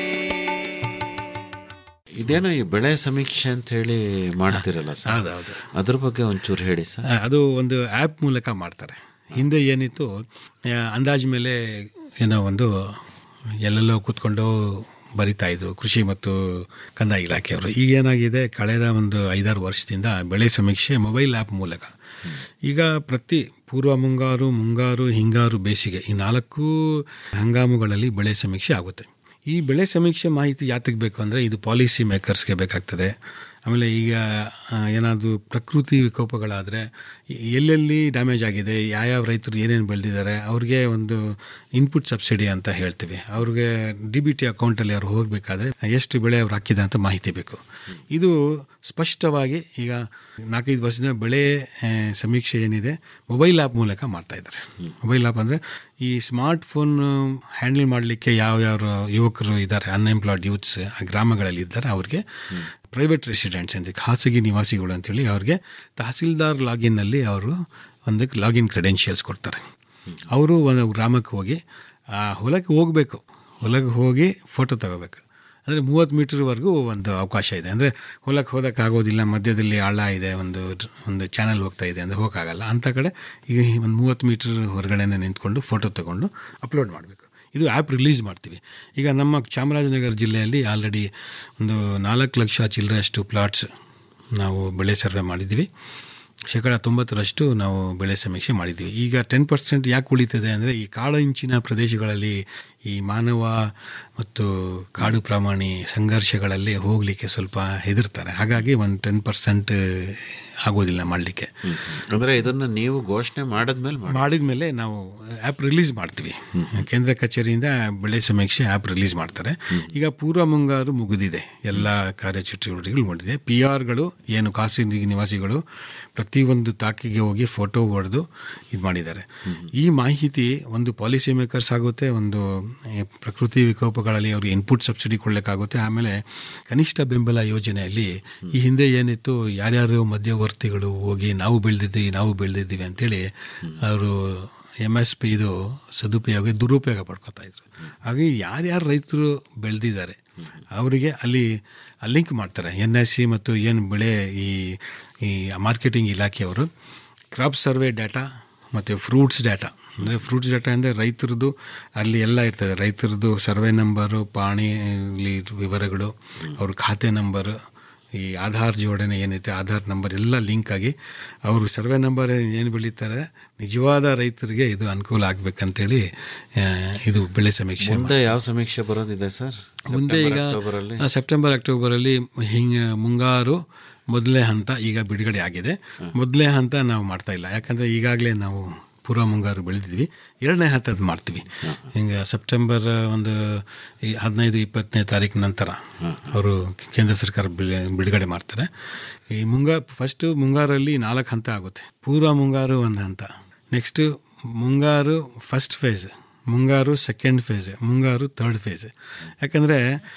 ಇದೇನೋ ಈ ಬೆಳೆ ಸಮೀಕ್ಷೆ ಅಂತ ಹೇಳಿ ಮಾಡ್ತಿರಲ್ಲ ಸರ್ ಹೌದೌದು. ಅದ್ರ ಬಗ್ಗೆ ಒಂಚೂರು ಹೇಳಿ ಸರ್ ಆ, ಅದು ಒಂದು ಆ್ಯಪ್ ಮೂಲಕ ಮಾಡ್ತಾರೆ ಹಿಂದೆ ಏನಿತ್ತು ಆ, ಅಂದಾಜು ಮೇಲೆ ಏನೋ ಒಂದು ಎಲ್ಲೆಲ್ಲೋ ಕೂತ್ಕೊಂಡು ಬರಿತಾ ಇದ್ರು ಕೃಷಿ ಮತ್ತು ಕಂದಾಯ ಇಲಾಖೆಯವರು ಈಗ ಏನಾಗಿದೆ ಕಳೆದ ಒಂದು ಐದಾರು ವರ್ಷದಿಂದ ಬೆಳೆ ಸಮೀಕ್ಷೆ ಮೊಬೈಲ್ ಆ್ಯಪ್ ಮೂಲಕ ಈಗ ಪ್ರತಿ ಪೂರ್ವ ಮುಂಗಾರು ಮುಂಗಾರು ಹಿಂಗಾರು ಬೇಸಿಗೆ ಈ ನಾಲ್ಕು ಹಂಗಾಮುಗಳಲ್ಲಿ ಬೆಳೆ ಸಮೀಕ್ಷೆ ಆಗುತ್ತೆ ಈ ಬೆಳೆ ಸಮೀಕ್ಷೆ ಮಾಹಿತಿ ಯಾತಕ್ಕೆ ಬೇಕು ಅಂದರೆ ಇದು ಪಾಲಿಸಿ ಮೇಕರ್ಸ್ಗೆ ಬೇಕಾಗ್ತದೆ ಆಮೇಲೆ ಈಗ ಏನಾದರೂ ಪ್ರಕೃತಿ ವಿಕೋಪಗಳಾದರೆ ಎಲ್ಲೆಲ್ಲಿ ಡ್ಯಾಮೇಜ್ ಆಗಿದೆ ಯಾವ್ಯಾವ ರೈತರು ಏನೇನು ಬೆಳೆದಿದ್ದಾರೆ ಅವ್ರಿಗೆ ಒಂದು ಇನ್ಪುಟ್ ಸಬ್ಸಿಡಿ ಅಂತ ಹೇಳ್ತೀವಿ ಅವ್ರಿಗೆ ಡಿ ಬಿ ಟಿ ಅಕೌಂಟಲ್ಲಿ ಅವ್ರು ಹೋಗಬೇಕಾದ್ರೆ ಎಷ್ಟು ಬೆಳೆ ಅವ್ರು ಹಾಕಿದೆ ಅಂತ ಮಾಹಿತಿ ಬೇಕು ಇದು ಸ್ಪಷ್ಟವಾಗಿ ಈಗ ನಾಲ್ಕೈದು ವರ್ಷದಿಂದ ಬೆಳೆ ಆ, ಸಮೀಕ್ಷೆ ಏನಿದೆ ಮೊಬೈಲ್ ಆ್ಯಪ್ ಮೂಲಕ ಮಾಡ್ತಾ ಇದ್ದಾರೆ ಮೊಬೈಲ್ ಆ್ಯಪ್ ಅಂದರೆ ಈ ಸ್ಮಾರ್ಟ್ ಫೋನ್ ಹ್ಯಾಂಡಲ್ ಮಾಡಲಿಕ್ಕೆ ಯಾವ್ಯಾವ ಯುವಕರು ಇದ್ದಾರೆ ಅನ್ಎಂಪ್ಲಾಯ್ಡ್ ಯೂತ್ಸ್ ಆ ಗ್ರಾಮಗಳಲ್ಲಿ ಇದ್ದಾರೆ ಅವ್ರಿಗೆ ಪ್ರೈವೇಟ್ ರೆಸಿಡೆಂಟ್ಸ್ ಅಂತ ಖಾಸಗಿ ನಿವಾಸಿಗಳು ಅಂತೇಳಿ ಅವ್ರಿಗೆ ತಹಸೀಲ್ದಾರ್ ಲಾಗಿನ್ನಲ್ಲಿ ಅವರು ಒಂದಕ್ಕೆ ಲಾಗಿನ್ ಕ್ರೆಡೆನ್ಷಿಯಲ್ಸ್ ಕೊಡ್ತಾರೆ ಅವರು ಒಂದು ಗ್ರಾಮಕ್ಕೆ ಹೋಗಿ ಆ ಹೊಲಕ್ಕೆ ಹೋಗಬೇಕು ಹೊಲಕ್ಕೆ ಹೋಗಿ ಫೋಟೋ ತಗೋಬೇಕು ಅಂದರೆ ಮೂವತ್ತು ಮೀಟರ್ವರೆಗೂ ಒಂದು ಅವಕಾಶ ಇದೆ ಅಂದರೆ ಹೊಲಕ್ಕೆ ಹೋಗೋಕ್ಕಾಗೋದಿಲ್ಲ ಮಧ್ಯದಲ್ಲಿ ಹಳ್ಳ ಇದೆ ಒಂದು ಒಂದು ಚಾನಲ್ ಹೋಗ್ತಾ ಇದೆ ಅಂದರೆ ಹೋಗೋಕ್ಕಾಗಲ್ಲ ಅಂಥ ಕಡೆ ಈಗ ಒಂದು ಮೂವತ್ತು ಮೀಟರ್ ಹೊರಗಡೆನೇ ನಿಂತ್ಕೊಂಡು ಫೋಟೋ ತಗೊಂಡು ಅಪ್ಲೋಡ್ ಮಾಡಬೇಕು ಇದು ಆ್ಯಪ್ ರಿಲೀಸ್ ಮಾಡ್ತೀವಿ ಈಗ ನಮ್ಮ ಚಾಮರಾಜನಗರ ಜಿಲ್ಲೆಯಲ್ಲಿ ಆಲ್ರೆಡಿ ಒಂದು ನಾಲ್ಕು ಲಕ್ಷ ಚಿಲ್ಲರೆಯಷ್ಟು ಪ್ಲಾಟ್ಸ್ ನಾವು ಬೆಳೆ ಸರ್ವೆ ಮಾಡಿದ್ದೀವಿ ಶೇಕಡ ತೊಂಬತ್ತರಷ್ಟು ನಾವು ಬೆಳೆ ಸಮೀಕ್ಷೆ ಮಾಡಿದ್ದೀವಿ ಈಗ ಟೆನ್ ಪರ್ಸೆಂಟ್ ಯಾಕೆ ಉಳಿತದೆ ಅಂದರೆ ಈ ಕಾಡಂಚಿನ ಪ್ರದೇಶಗಳಲ್ಲಿ ಈ ಮಾನವ ಮತ್ತು ಕಾಡು ಪ್ರಾಣಿ ಸಂಘರ್ಷಗಳಲ್ಲಿ ಹೋಗಲಿಕ್ಕೆ ಸ್ವಲ್ಪ ಹೆದರ್ತಾರೆ ಹಾಗಾಗಿ ಒಂದು ಟೆನ್ ಪರ್ಸೆಂಟ್ ಆಗೋದಿಲ್ಲ ಮಾಡಲಿಕ್ಕೆ ಅಂದ್ರೆ ಇದನ್ನ ನೀವು ಘೋಷಣೆ ಮಾಡಿದ್ಮೇಲೆ ಮಾಡಿ ಮಾಡಿದ ಮೇಲೆ ನಾವು ಆ್ಯಪ್ ರಿಲೀಸ್ ಮಾಡ್ತೀವಿ ಕೇಂದ್ರ ಕಚೇರಿಯಿಂದ ಬೆಳೆ ಸಮೀಕ್ಷೆ ಆ್ಯಪ್ ರಿಲೀಸ್ ಮಾಡ್ತಾರೆ ಈಗ ಪೂರ್ವ ಮುಂಗಾರು ಮುಗಿದಿದೆ ಎಲ್ಲ ಕಾರ್ಯಚಟುವಟಿಕೆಗಳು ಮುಗಿದಿದೆ ಪಿ ಆರ್ಗಳು ಏನು ಖಾಸಗಿ ನಿವಾಸಿಗಳು ಪ್ರತಿಯೊಂದು ತಾಕಿಗೆ ಹೋಗಿ ಫೋಟೋ ಹೊಡೆದು ಇದು ಮಾಡಿದ್ದಾರೆ ಈ ಮಾಹಿತಿ ಒಂದು ಪಾಲಿಸಿ ಮೇಕರ್ಸ್ ಆಗುತ್ತೆ ಒಂದು ಈ ಪ್ರಕೃತಿ ವಿಕೋಪಗಳಲ್ಲಿ ಅವ್ರಿಗೆ ಇನ್ಪುಟ್ ಸಬ್ಸಿಡಿ ಕೊಡಲಿಕ್ಕಾಗುತ್ತೆ ಆಮೇಲೆ ಕನಿಷ್ಠ ಬೆಂಬಲ ಯೋಜನೆಯಲ್ಲಿ ಈ ಹಿಂದೆ ಏನಿತ್ತು ಯಾರ್ಯಾರು ಮಧ್ಯವರ್ತಿಗಳು ಹೋಗಿ ನಾವು ಬೆಳೆದಿದ್ದೀವಿ ನಾವು ಬೆಳೆದಿದ್ದೀವಿ ಅಂತೇಳಿ ಅವರು ಎಮ್ ಎಸ್ ಪಿ ಇದು ಸದುಪಯೋಗ ದುರುಪಯೋಗ ಪಡ್ಕೊತಾ ಇದ್ರು ಹಾಗೆ ಯಾರ್ಯಾರು ರೈತರು ಬೆಳೆದಿದ್ದಾರೆ ಅವರಿಗೆ ಅಲ್ಲಿ ಲಿಂಕ್ ಮಾಡ್ತಾರೆ ಎನ್ ಎಸ್ ಸಿ ಮತ್ತು ಏನು ಬೆಳೆ ಈ ಈ ಮಾರ್ಕೆಟಿಂಗ್ ಇಲಾಖೆಯವರು ಕ್ರಾಪ್ ಸರ್ವೆ ಡಾಟಾ ಮತ್ತು ಫ್ರೂಟ್ಸ್ ಡಾಟಾ ಅಂದರೆ ಫ್ರೂಟ್ಸ್ ಡಾಟಾ ಅಂದರೆ ರೈತರದ್ದು ಅಲ್ಲಿ ಎಲ್ಲ ಇರ್ತದೆ ರೈತರದ್ದು ಸರ್ವೆ ನಂಬರು ಪಾಣಿ ಇಲ್ಲಿ ವಿವರಗಳು ಅವ್ರ ಖಾತೆ ನಂಬರು ಈ ಆಧಾರ್ ಜೋಡಣೆ ಏನೈತೆ ಆಧಾರ್ ನಂಬರ್ ಎಲ್ಲ ಲಿಂಕ್ ಆಗಿ ಅವರು ಸರ್ವೆ ನಂಬರ್ ಏನು ಬೆಳೀತಾರೆ ನಿಜವಾದ ರೈತರಿಗೆ ಇದು ಅನುಕೂಲ ಆಗಬೇಕಂತೇಳಿ ಇದು ಬೆಳೆ ಸಮೀಕ್ಷೆ ಮುಂದೆ ಯಾವ ಸಮೀಕ್ಷೆ ಬರೋದಿದೆ ಸರ್ ಮುಂದೆ ಈಗ ಅಕ್ಟೋಬರಲ್ಲಿ ಆ, ಸೆಪ್ಟೆಂಬರ್ ಅಕ್ಟೋಬರಲ್ಲಿ ಹಿಂಗ ಮುಂಗಾರು ಮೊದಲನೇ ಹಂತ ಈಗ ಬಿಡುಗಡೆ ಆಗಿದೆ ಮೊದಲನೇ ಹಂತ ನಾವು ಮಾಡ್ತಾ ಇಲ್ಲ ಯಾಕಂದರೆ ಈಗಾಗಲೇ ನಾವು ಪೂರ್ವ ಮುಂಗಾರು ಬೆಳೆದಿದ್ವಿ ಎರಡನೇ ಹಂತದ ಮಾಡ್ತೀವಿ ಹಿಂಗೆ ಸೆಪ್ಟೆಂಬರ್ ಒಂದು ಈ ಹದಿನೈದು ಇಪ್ಪತ್ತನೇ ತಾರೀಕು ನಂತರ ಅವರು ಕೇಂದ್ರ ಸರ್ಕಾರ ಬಿಡು- ಬಿಡುಗಡೆ ಮಾಡ್ತಾರೆ ಈ ಮುಂಗಾ ಫಸ್ಟು ಮುಂಗಾರಲ್ಲಿ ನಾಲ್ಕು ಹಂತ ಆಗುತ್ತೆ ಪೂರ್ವ ಮುಂಗಾರು ಒಂದು ಹಂತ ನೆಕ್ಸ್ಟು ಮುಂಗಾರು ಫಸ್ಟ್ ಫೇಸ್ ಮುಂಗಾರು ಸೆಕೆಂಡ್ ಫೇಸ್ ಮುಂಗಾರು ಥರ್ಡ್ ಫೇಸ್ ಯಾಕಂದರೆ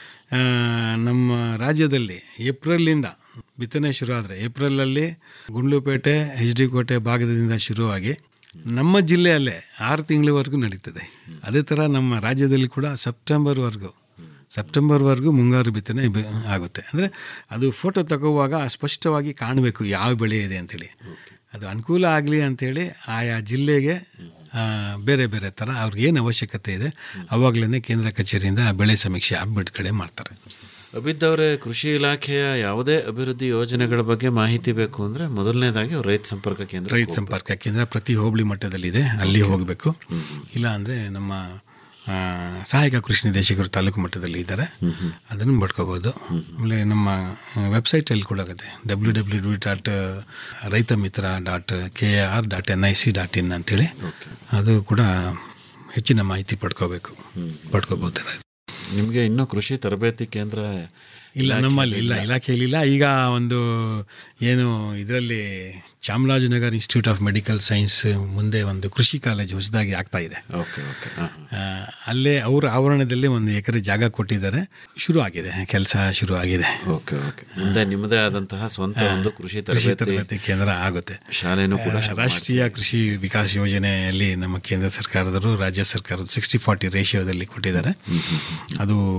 ನಮ್ಮ ರಾಜ್ಯದಲ್ಲಿ ಏಪ್ರಿಲಿಂದ ಬಿತ್ತನೆ ಶುರು ಆದರೆ ಏಪ್ರಿಲಲ್ಲಿ ಗುಂಡ್ಲುಪೇಟೆ ಎಚ್ ಡಿ ಕೋಟೆ ಭಾಗದಿಂದ ಶುರುವಾಗಿ ನಮ್ಮ ಜಿಲ್ಲೆಯಲ್ಲೇ ಆರು ತಿಂಗಳವರೆಗೂ ನಡೀತದೆ ಅದೇ ಥರ ನಮ್ಮ ರಾಜ್ಯದಲ್ಲಿ ಕೂಡ ಸೆಪ್ಟೆಂಬರ್ವರೆಗೂ ಸೆಪ್ಟೆಂಬರ್ವರೆಗೂ ಮುಂಗಾರು ಬಿತ್ತನೆ ಬೆ- ಆಗುತ್ತೆ ಅಂದರೆ ಅದು ಫೋಟೋ ತಗೋವಾಗ ಸ್ಪಷ್ಟವಾಗಿ ಕಾಣಬೇಕು ಯಾವ ಬೆಳೆ ಇದೆ ಅಂತೇಳಿ ಅದು ಅನುಕೂಲ ಆಗಲಿ ಅಂಥೇಳಿ ಆಯಾ ಜಿಲ್ಲೆಗೆ ಆ, ಬೇರೆ ಬೇರೆ ಥರ ಅವ್ರಿಗೆ ಏನು ಅವಶ್ಯಕತೆ ಇದೆ ಅವಾಗಲೇ ಕೇಂದ್ರ ಕಚೇರಿಯಿಂದ ಬೆಳೆ ಸಮೀಕ್ಷೆ ಆ್ಯಪ್ ಬಿಡುಗಡೆ ಮಾಡ್ತಾರೆ ಅಭಿದ್ದವರೇ ಕೃಷಿ ಇಲಾಖೆಯ ಯಾವುದೇ ಅಭಿವೃದ್ಧಿ ಯೋಜನೆಗಳ ಬಗ್ಗೆ ಮಾಹಿತಿ ಬೇಕು ಅಂದರೆ ಮೊದಲನೇದಾಗಿ ಅವ್ರು ರೈತ ಸಂಪರ್ಕ ಕೇಂದ್ರ ರೈತ ಸಂಪರ್ಕ ಕೇಂದ್ರ ಪ್ರತಿ ಹೋಬಳಿ ಮಟ್ಟದಲ್ಲಿದೆ ಅಲ್ಲಿ ಹೋಗಬೇಕು ಇಲ್ಲ ಅಂದರೆ ನಮ್ಮ ಆ, ಸಹಾಯಕ ಕೃಷಿ ನಿರ್ದೇಶಕರು ತಾಲೂಕು ಮಟ್ಟದಲ್ಲಿ ಇದ್ದಾರೆ ಅದನ್ನು ಪಡ್ಕೋಬೋದು ಆಮೇಲೆ ನಮ್ಮ ವೆಬ್ಸೈಟಲ್ಲಿ ಕೂಡ ಆಗುತ್ತೆ W W W dot Raitha Mitra dot K R dot N I C dot in ಅಂತೇಳಿ ಅದು ಕೂಡ ಹೆಚ್ಚಿನ ಮಾಹಿತಿ ಪಡ್ಕೋಬೇಕು ಪಡ್ಕೋಬೋದು ನಿಮಗೆ ಇನ್ನೂ ಕೃಷಿ ತರಬೇತಿ ಕೇಂದ್ರ ಇಲ್ಲ ನಮ್ಮಲ್ಲಿ ಇಲ್ಲ ಇಲಾಖೆಯಲ್ಲಿ ಇಲ್ಲ ಈಗ ಒಂದು ಏನು ಇದರಲ್ಲಿ Chamarajanagar institute of medical science ಮುಂದೆ ಒಂದು ಕೃಷಿ ಕಾಲೇಜ್ ಹೊಸದಾಗಿ ಆಗ್ತಾ ಇದೆ ಓಕೆ ಓಕೆ ಆ, ಅಲ್ಲೇ ಅವರ ಆವರಣದಲ್ಲಿ ಒಂದು ಎಕರೆ ಜಾಗ ಕೊಟ್ಟಿದ್ದಾರೆ ಶುರು ಆಗಿದೆ ಕೆಲಸ ಶುರು ಆಗಿದೆ ಓಕೆ ಓಕೆ ಮುಂದೆ ನಿಮ್ಮದೇ ಆದಂತಹ ಸ್ವಂತ ಒಂದು ಕೃಷಿ ಕೃಷಿ ತರಬೇತಿ ತರಬೇತಿ ಕೇಂದ್ರ ಆಗುತ್ತೆ ಶಾಲೆನೂ ಕೂಡ ಆ, ಶುರು ರಾಷ್ಟ್ರೀಯ ಕೃಷಿ ವಿಕಾಸ ಯೋಜನೆಯಲ್ಲಿ ನಮ್ಮ ಕೇಂದ್ರ ಸರ್ಕಾರದವರು ರಾಜ್ಯ ಸರ್ಕಾರದ ಸಿಕ್ಸ್ಟಿ ಫಾರ್ಟಿ ರೇಷಿಯೋದಲ್ಲಿ ಕೊಟ್ಟಿದ್ದಾರೆ ಅದು